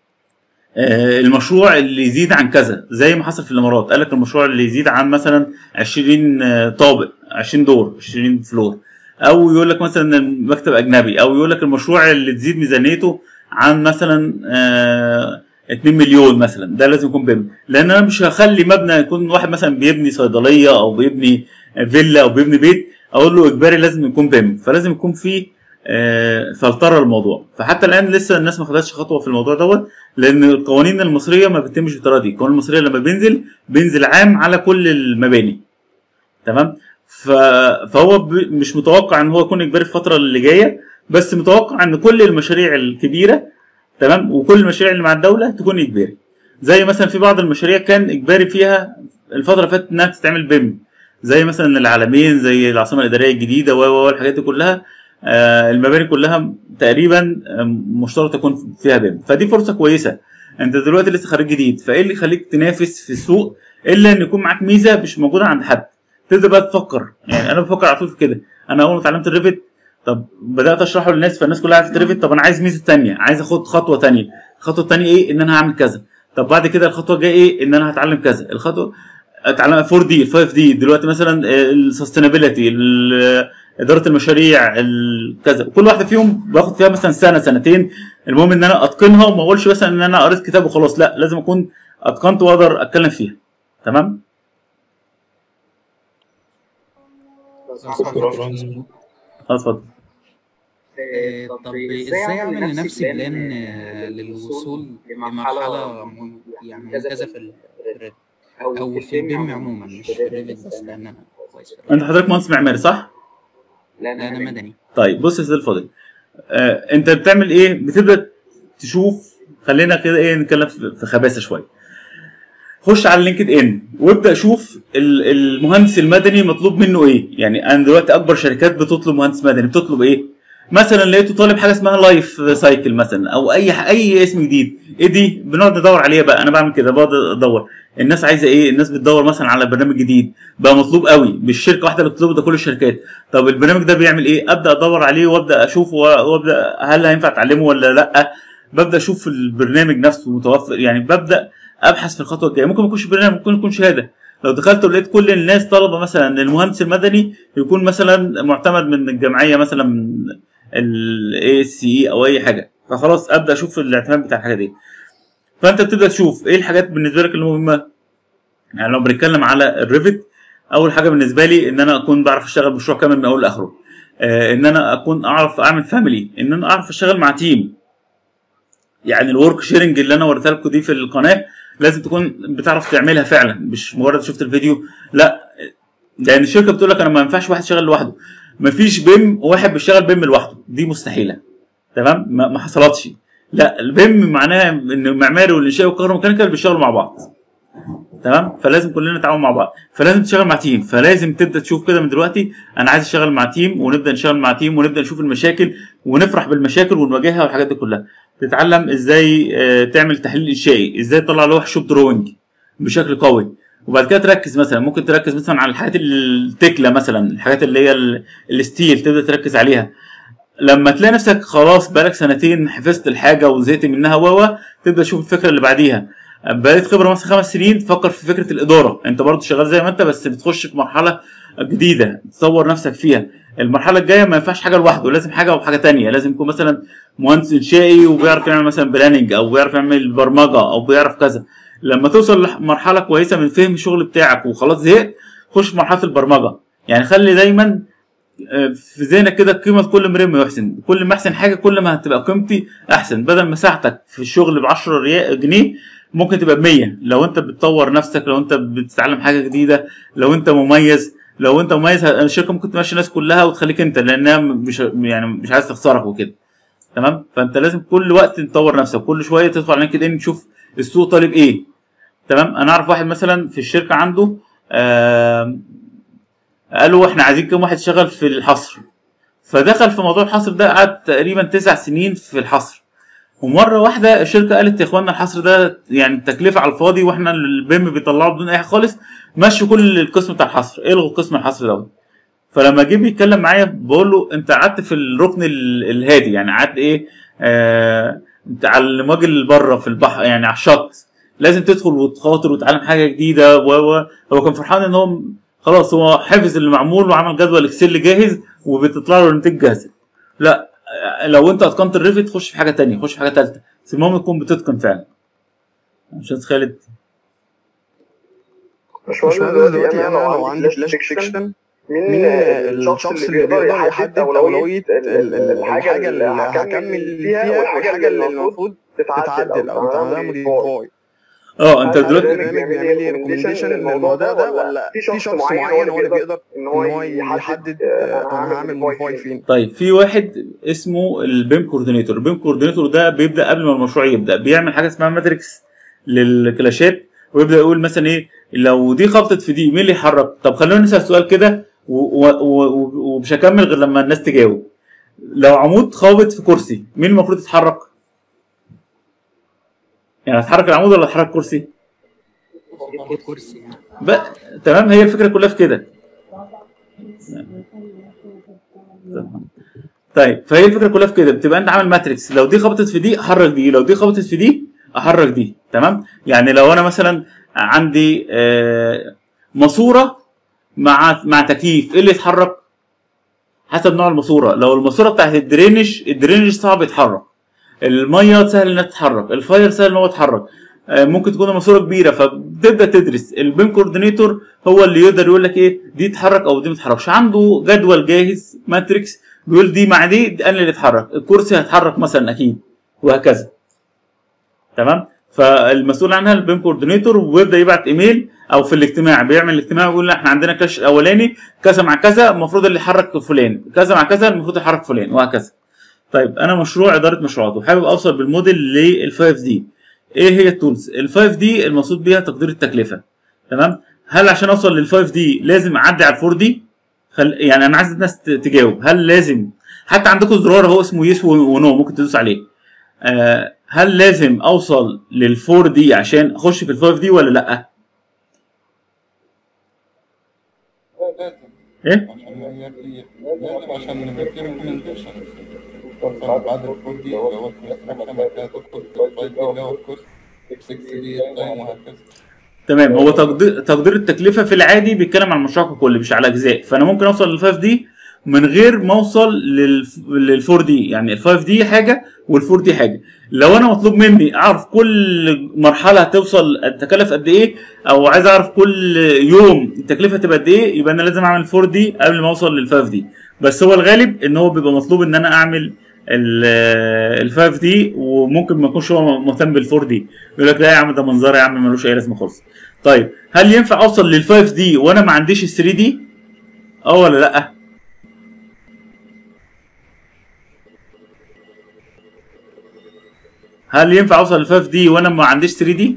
آه، المشروع اللي يزيد عن كذا زي ما حصل في الامارات قال لك المشروع اللي يزيد عن مثلا 20 آه، طابق 20 دور 20 فلور او يقول لك مثلا مكتب اجنبي او يقول لك المشروع اللي تزيد ميزانيته عن مثلا آه، 2 مليون مثلا ده لازم يكون بيم لان انا مش هخلي مبنى يكون واحد مثلا بيبني صيدليه او بيبني فيلا او بيبني بيت اقول له اجباري لازم يكون بيم فلازم يكون في آه، فلتره الموضوع فحتى الان لسه الناس ما خدتش خطوه في الموضوع دوت لان القوانين المصريه ما بتتمش بالطريقه دي القوانين المصريه لما بينزل بينزل عام على كل المباني تمام ف... فهو ب... مش متوقع ان هو يكون اجباري في الفتره اللي جايه بس متوقع ان كل المشاريع الكبيره تمام وكل المشاريع اللي مع الدوله تكون اجباري زي مثلا في بعض المشاريع كان اجباري فيها الفتره اللي فاتت انها تتعمل بيم زي مثلا العالمين زي العاصمه الاداريه الجديده و و و الحاجات دي كلها آه، المباني كلها تقريبا آه، مشترط يكون فيها بيم فدي فرصه كويسه انت دلوقتي لسه خريج جديد فايه اللي يخليك تنافس في السوق الا ان يكون معاك ميزه مش موجوده عند حد تبدا بقى تفكر يعني انا بفكر على طول في كده انا اول ما اتعلمت الريفت طب بدات اشرحه للناس فالناس كلها عرفت الريفت طب انا عايز ميزه ثانيه عايز اخد خطوه ثانيه الخطوه الثانيه ايه ان انا هعمل كذا طب بعد كده الخطوه الجايه ايه ان انا هتعلم كذا الخطوه اتعلم 4 دي 5 دي دلوقتي مثلا السستينابيلتي اداره المشاريع ال- كذا كل واحده فيهم باخد فيها مثلا سنه سنتين المهم ان انا اتقنها وما اقولش مثلا ان انا قريت كتاب وخلاص لا لازم اكون اتقنت واقدر اتكلم فيها تمام ترانزمو اه اتفضل آه، طب ازاي اعمل لنفسي بلان آه، للوصول لمرحله م- يعني ممتازه في الريد او في البيم عموما مش في الريد بس لان انا كويس في الريد. انت حضرتك مهندس معماري صح؟ لا انا مدني طيب بص يا سيدي الفاضل آه انت بتعمل ايه؟ بتبدا تشوف خلينا كده ايه نتكلم في في خباثه شويه. خش على لينكد ان وابدا شوف ال- المهندس المدني مطلوب منه ايه؟ يعني انا دلوقتي اكبر شركات بتطلب مهندس مدني بتطلب ايه؟ مثلا لقيته طالب حاجه اسمها لايف سايكل مثلا او اي ح- اي اسم جديد ايه دي بنقعد ندور عليها بقى انا بعمل كده بقعد ادور الناس عايزه ايه الناس بتدور مثلا على برنامج جديد بقى مطلوب قوي مش شركه واحده اللي بتطلبه ده كل الشركات طب البرنامج ده بيعمل ايه ابدا ادور عليه وابدا اشوفه وابدا هل هينفع اتعلمه ولا لا ببدا اشوف البرنامج نفسه متوفر يعني ببدا ابحث في الخطوه الجايه ممكن ما يكونش برنامج ممكن يكون شهاده لو دخلت ولقيت كل الناس طلبه مثلا المهندس المدني يكون مثلا معتمد من الجمعيه مثلا الاي اس اي او اي حاجه فخلاص ابدا اشوف الاعتماد بتاع الحاجه دي فانت بتبدا تشوف ايه الحاجات بالنسبه لك المهمه يعني لو بنتكلم على الريفت اول حاجه بالنسبه لي ان انا اكون بعرف اشتغل مشروع كامل من اوله لاخره آه ان انا اكون اعرف اعمل فاميلي ان انا اعرف اشتغل مع تيم يعني الورك شيرنج اللي انا وريتها لكم دي في القناه لازم تكون بتعرف تعملها فعلا مش مجرد شفت الفيديو لا لان الشركه بتقول لك انا ما ينفعش واحد يشتغل لوحده مفيش بيم واحد بيشتغل بيم لوحده دي مستحيله تمام ما ما حصلتش لا البيم معناها ان المعماري والانشاء والكهروميكانيكال بيشتغلوا مع بعض تمام فلازم كلنا نتعاون مع بعض فلازم تشتغل مع تيم فلازم تبدا تشوف كده من دلوقتي انا عايز اشتغل مع تيم ونبدا نشتغل مع تيم ونبدا نشوف المشاكل ونفرح بالمشاكل ونواجهها والحاجات دي كلها تتعلم ازاي آه، تعمل تحليل انشائي ازاي تطلع لوح شوب دروينج بشكل قوي وبعد كده تركز مثلا ممكن تركز مثلا على الحاجات التكله مثلا الحاجات اللي هي ال- الستيل تبدا تركز عليها لما تلاقي نفسك خلاص بقالك سنتين حفظت الحاجه وزهقت منها و تبدا تشوف الفكره اللي بعديها بقيت خبره مثلا خمس سنين تفكر في فكره الاداره انت برضه شغال زي ما انت بس بتخش في مرحله جديده تصور نفسك فيها المرحله الجايه ما ينفعش حاجه لوحده لازم حاجه وحاجه تانية لازم يكون مثلا مهندس انشائي وبيعرف يعمل مثلا بلاننج او بيعرف يعمل برمجه او بيعرف كذا لما توصل لمرحله كويسه من فهم الشغل بتاعك وخلاص زهقت خش في مرحله البرمجه يعني خلي دايما آه، في ذهنك كده قيمه كل امرئ ما يحسن كل ما احسن حاجه كل ما هتبقى قيمتي احسن بدل ما ساعتك في الشغل ب 10 ريال جنيه ممكن تبقى ب 100 لو انت بتطور نفسك لو انت بتتعلم حاجه جديده لو انت مميز لو انت مميز ه- الشركه ممكن تمشي الناس كلها وتخليك انت لانها مش يعني مش عايز تخسرك وكده تمام فانت لازم كل وقت تطور نفسك كل شويه تدخل على لينكد ان تشوف السوق طالب ايه تمام انا اعرف واحد مثلا في الشركه عنده آه قالوا احنا عايزين كام واحد يشتغل في الحصر فدخل في موضوع الحصر ده قعد تقريبا تسع سنين في الحصر ومره واحده الشركه قالت يا اخوانا الحصر ده يعني التكلفه على الفاضي واحنا البيم بيطلعه بدون اي حاجه خالص مشوا كل القسم بتاع الحصر الغوا قسم الحصر دوت فلما جه بيتكلم معايا بقول له انت قعدت في الركن ال- الهادي يعني قعدت ايه آه انت على المواج اللي بره في البحر يعني على الشط لازم تدخل وتخاطر وتتعلم حاجه جديده و و- هو كان فرحان ان هو خلاص هو حفظ اللي معمول وعمل جدول اكسل جاهز وبتطلع له النتيجه جاهزه لا آه، لو انت اتقنت الريفت خش في حاجه تانية خش في حاجه ثالثه بس المهم تكون بتتقن فعلا عشان خالد باشمهندس دلوقتي انا لو عندي فلاش سيكشن مين الشخص اللي بيقدر يحدد اولويه ال- ال- الحاجه اللي هكمل فيها والحاجه اللي المفروض تتعدل او تعملها موديفاي اه انت دلوقتي البرنامج بيعمل لي ريكومنديشن للموضوع ده ولا في شخص معين هو اللي بيقدر ان هو يحدد آه، انا هعمل موديفاي فين طيب في واحد اسمه البيم كوردينيتور البيم كوردينيتور ده بيبدا قبل ما المشروع يبدا بيعمل حاجه اسمها ماتريكس للكلاشات ويبدا يقول مثلا ايه لو دي خبطت في دي مين اللي يحرك طب خلونا نسال سؤال كده و- و- و- ومش هكمل غير لما الناس تجاوب لو عمود خابط في كرسي مين المفروض يتحرك يعني هتحرك العمود ولا هتحرك كرسي كرسي يعني. ب... تمام هي الفكره كلها في كده طيب فهي الفكره كلها في كده بتبقى انت عامل ماتريكس لو دي خبطت في دي احرك دي لو دي خبطت في دي احرك دي تمام يعني لو انا مثلا عندي آه، ماسوره مع مع تكييف ايه اللي يتحرك حسب نوع الماسوره لو الماسوره بتاعت الدرينج الدرينج صعب يتحرك الميه سهل انها تتحرك الفاير سهل ان هو يتحرك آه، ممكن تكون الماسوره كبيره فبتبدا تدرس البيم كوردينيتور هو اللي يقدر يقول لك ايه دي تتحرك او دي ما تتحركش عنده جدول جاهز ماتريكس بيقول دي مع دي ده اللي يتحرك الكرسي هيتحرك مثلا اكيد وهكذا تمام فالمسؤول عنها البيم كوردينيتور ويبدا يبعت ايميل او في الاجتماع بيعمل الاجتماع ويقول لا احنا عندنا كاش الاولاني كذا مع كذا المفروض اللي يحرك فلان كذا مع كذا المفروض يحرك فلان وهكذا طيب انا مشروع اداره مشروعات وحابب اوصل بالموديل لل 5 دي ايه هي التولز ال 5 دي المقصود بيها تقدير التكلفه تمام هل عشان اوصل لل 5 دي لازم اعدي على ال 4 دي خل... يعني انا عايز الناس ت- تجاوب هل لازم حتى عندكم زرار هو اسمه يس ونو ممكن تدوس عليه آه هل لازم اوصل لل 4 دي عشان اخش في ال 5 دي ولا لا لازم ايه عشان هي دي لازم عشان يبقى في ريكومنديشن بعد الكود دي اللي هو الكونستراكشن بعد كده تدخل في الفايل دي اللي هو الكوست 6 دي تايم وهكذا تمام هو تقدير تقدير التكلفه في العادي بيتكلم عن المشروع ككل مش على اجزاء فانا ممكن اوصل لل 5 دي من غير ما اوصل لل لل 4 دي يعني ال 5 دي حاجه وال 4 دي حاجه لو انا مطلوب مني اعرف كل مرحله هتوصل التكلف قد ايه او عايز اعرف كل يوم التكلفه تبقى قد ايه يبقى انا لازم اعمل 4 دي قبل ما اوصل لل 5 دي بس هو الغالب ان هو بيبقى مطلوب ان انا اعمل ال 5 دي وممكن ما يكونش هو مهتم بال 4 دي يقول لك لا يا عم ده منظر يا عم ملوش اي لازمه خالص طيب هل ينفع اوصل لل 5 دي وانا ما عنديش ال 3 دي اه ولا لا هل ينفع اوصل لل 5 دي وانا ما عنديش 3 دي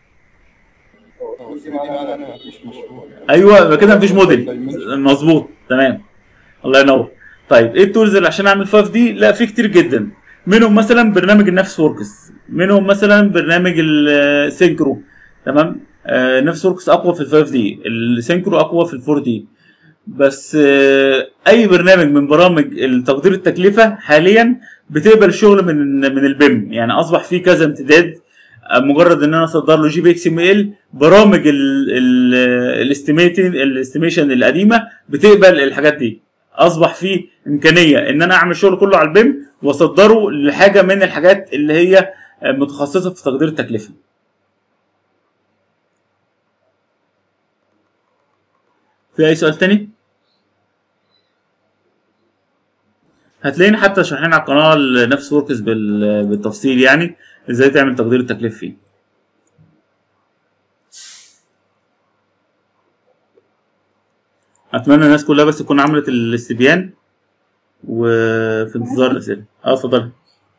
هو دي معناها ان مفيش مشروع يعني ايوه يبقى كده مفيش موديل مظبوط تمام الله ينور طيب ايه التولز اللي عشان اعمل 5 دي لا في كتير جدا منهم مثلا برنامج النفس وركس منهم مثلا برنامج السينكرو تمام آه نفس وركس اقوى في ال 5 دي السينكرو اقوى في ال 4 دي بس آه اي برنامج من برامج تقدير التكلفه حاليا بتقبل الشغل من من البيم يعني اصبح في كذا امتداد آه، مجرد ان انا اصدر له جي بي اكس ام ال برامج الاستيميشن الاستيميشن القديمه بتقبل الحاجات دي اصبح في امكانيه ان انا اعمل شغل كله على البيم واصدره لحاجه من الحاجات اللي هي متخصصه في تقدير التكلفه في اي سؤال تاني هتلاقيني حتى شارحين على القناه نفس وركس بال- بالتفصيل يعني ازاي تعمل تقدير التكلفه فيه اتمنى الناس كلها بس تكون عملت الاستبيان وفي انتظار الاسئله اه اتفضل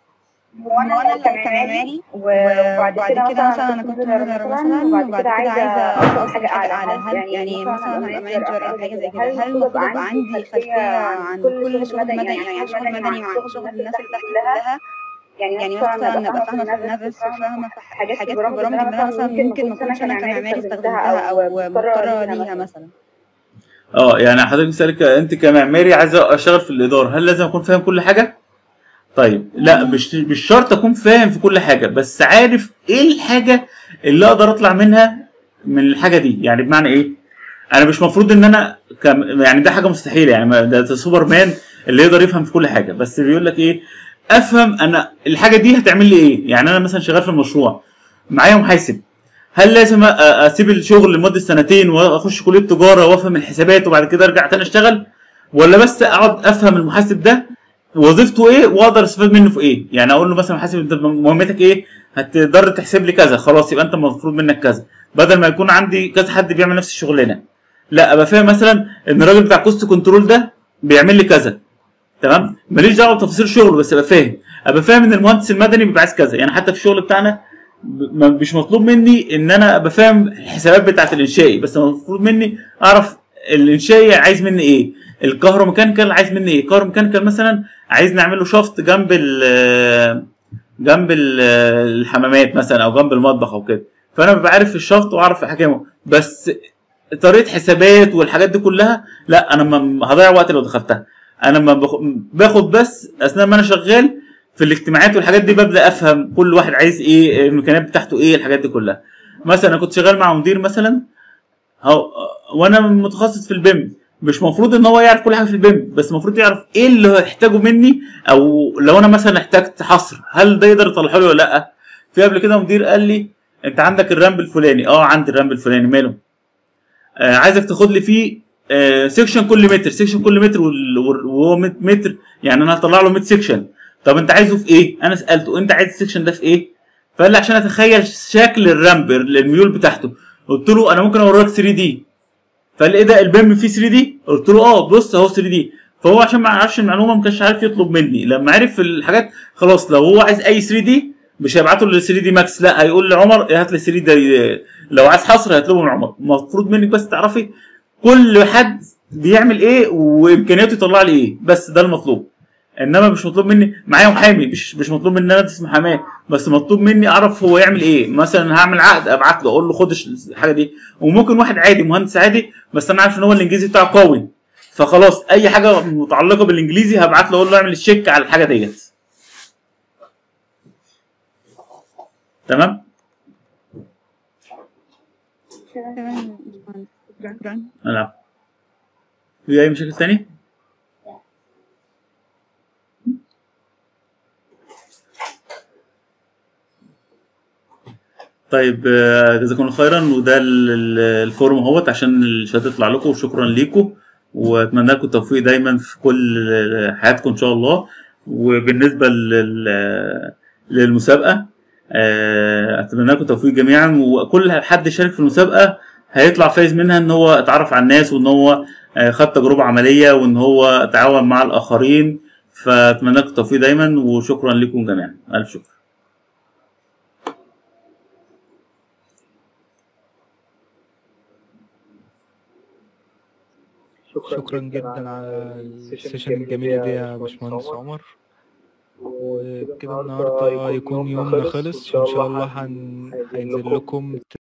وانا اللي كمعماري وبعد كده مثلا انا كنت مانجر مثلا وبعد كده عايزه اوصل حاجه اعلى هل يعني مثلا هبقى مانجر او حاجه زي كده هل المفروض يبقى عندي خلفيه عن كل شغل مدني يعني شغل مدني مع شغل الناس اللي تحت كلها يعني مثلا ابقى فاهمه في النافس وفاهمه في حاجات في البرامج اللي انا مثلا ممكن ما اكونش انا كمعماري استخدمتها او مضطره ليها مثلا اه يعني حضرتك بسألك انت كمعماري عايز اشتغل في الاداره هل لازم اكون فاهم كل حاجه طيب لا مش مش شرط اكون فاهم في كل حاجه بس عارف ايه الحاجه اللي اقدر اطلع منها من الحاجه دي يعني بمعنى ايه انا مش مفروض ان انا كم يعني ده حاجه مستحيله يعني ما- ده, ده سوبر مان اللي يقدر يفهم في كل حاجه بس بيقول لك ايه افهم انا الحاجه دي هتعمل لي ايه يعني انا مثلا شغال في المشروع معايا محاسب هل لازم أ- اسيب الشغل لمده سنتين واخش كليه تجاره وافهم الحسابات وبعد كده ارجع تاني اشتغل ولا بس اقعد افهم المحاسب ده وظيفته ايه واقدر استفاد منه في ايه يعني اقول له مثلا محاسب انت مهمتك ايه هتقدر تحسب لي كذا خلاص يبقى انت المفروض منك كذا بدل ما يكون عندي كذا حد بيعمل نفس الشغلانه لا ابقى فاهم مثلا ان الراجل بتاع كوست كنترول ده بيعمل لي كذا تمام ماليش دعوه بتفاصيل الشغل بس ابقى فاهم ابقى فاهم ان المهندس المدني بيبقى عايز كذا يعني حتى في الشغل بتاعنا ب- ما- مش مطلوب مني ان انا ابقى فاهم الحسابات بتاعت الانشائي بس المفروض مني اعرف الانشائي عايز مني ايه الكهروميكانيكال عايز مني ايه الكهروميكانيكال مثلا عايز نعمل له شفط جنب ال جنب ال- الحمامات مثلا او جنب المطبخ او كده فانا ببقى عارف الشفط واعرف احكامه بس طريقه حسابات والحاجات دي كلها لا انا ما هضيع وقت لو دخلتها انا ما باخ- باخد بس اثناء ما انا شغال في الاجتماعات والحاجات دي ببدا افهم كل واحد عايز ايه الامكانيات بتاعته ايه الحاجات دي كلها مثلا انا كنت شغال مع مدير مثلا هو وانا متخصص في البيم مش مفروض ان هو يعرف كل حاجه في البيم بس المفروض يعرف ايه اللي هو يحتاجه مني او لو انا مثلا احتجت حصر هل ده يقدر يطلعه لي ولا لا في قبل كده مدير قال لي انت عندك الرامب الفلاني اه عندي الرامب الفلاني ماله آه عايزك تاخد لي فيه آه سيكشن كل متر سيكشن كل متر وال- وال- وهو مت- متر يعني انا هطلع له 100 سيكشن طب انت عايزه في ايه انا سالته انت عايز السيكشن ده في ايه فقال لي عشان اتخيل شكل الرامب الميول بتاعته قلت له انا ممكن اوريك 3 دي فقال لي ايه ده البيم فيه 3 دي قلت له اه بص اهو 3 دي فهو عشان ما يعرفش المعلومه ما كانش عارف يطلب مني لما عرف الحاجات خلاص لو هو عايز اي 3 دي مش هيبعته لل 3 دي ماكس لا هيقول لعمر هات لي 3 دي لو عايز حصر هيطلبه من عمر المفروض منك بس تعرفي كل حد بيعمل ايه وامكانياته يطلع لي ايه بس ده المطلوب انما مش مطلوب مني معايا محامي مش مش مطلوب مني ان انا ادرس محاماه بس مطلوب مني اعرف هو يعمل ايه مثلا هعمل عقد ابعت له اقول له خد الحاجه دي وممكن واحد عادي مهندس عادي بس انا عارف ان هو الانجليزي بتاعه قوي فخلاص اي حاجه متعلقه بالانجليزي هبعت له اقول له اعمل الشيك على الحاجه ديت تمام تمام شكرا العب في اي مشاكل تاني طيب آه، جزاكم الله خيرا وده ال- ال- الفورم اهوت عشان الشهاده تطلع لكم وشكرا ليكم واتمنى لكم التوفيق دايما في كل حياتكم ان شاء الله وبالنسبه لل- للمسابقه آه، اتمنى لكم التوفيق جميعا وكل حد شارك في المسابقه هيطلع فايز منها ان هو اتعرف على الناس وان هو آه، خد تجربه عمليه وان هو تعاون مع الاخرين فاتمنى لكم التوفيق دايما وشكرا لكم جميعا الف شكر شكرا جدا على السيشن الجميل دي يا باشمهندس عمر وكده النهارده يكون يومنا خلص ان شاء الله هن- هينزل لكم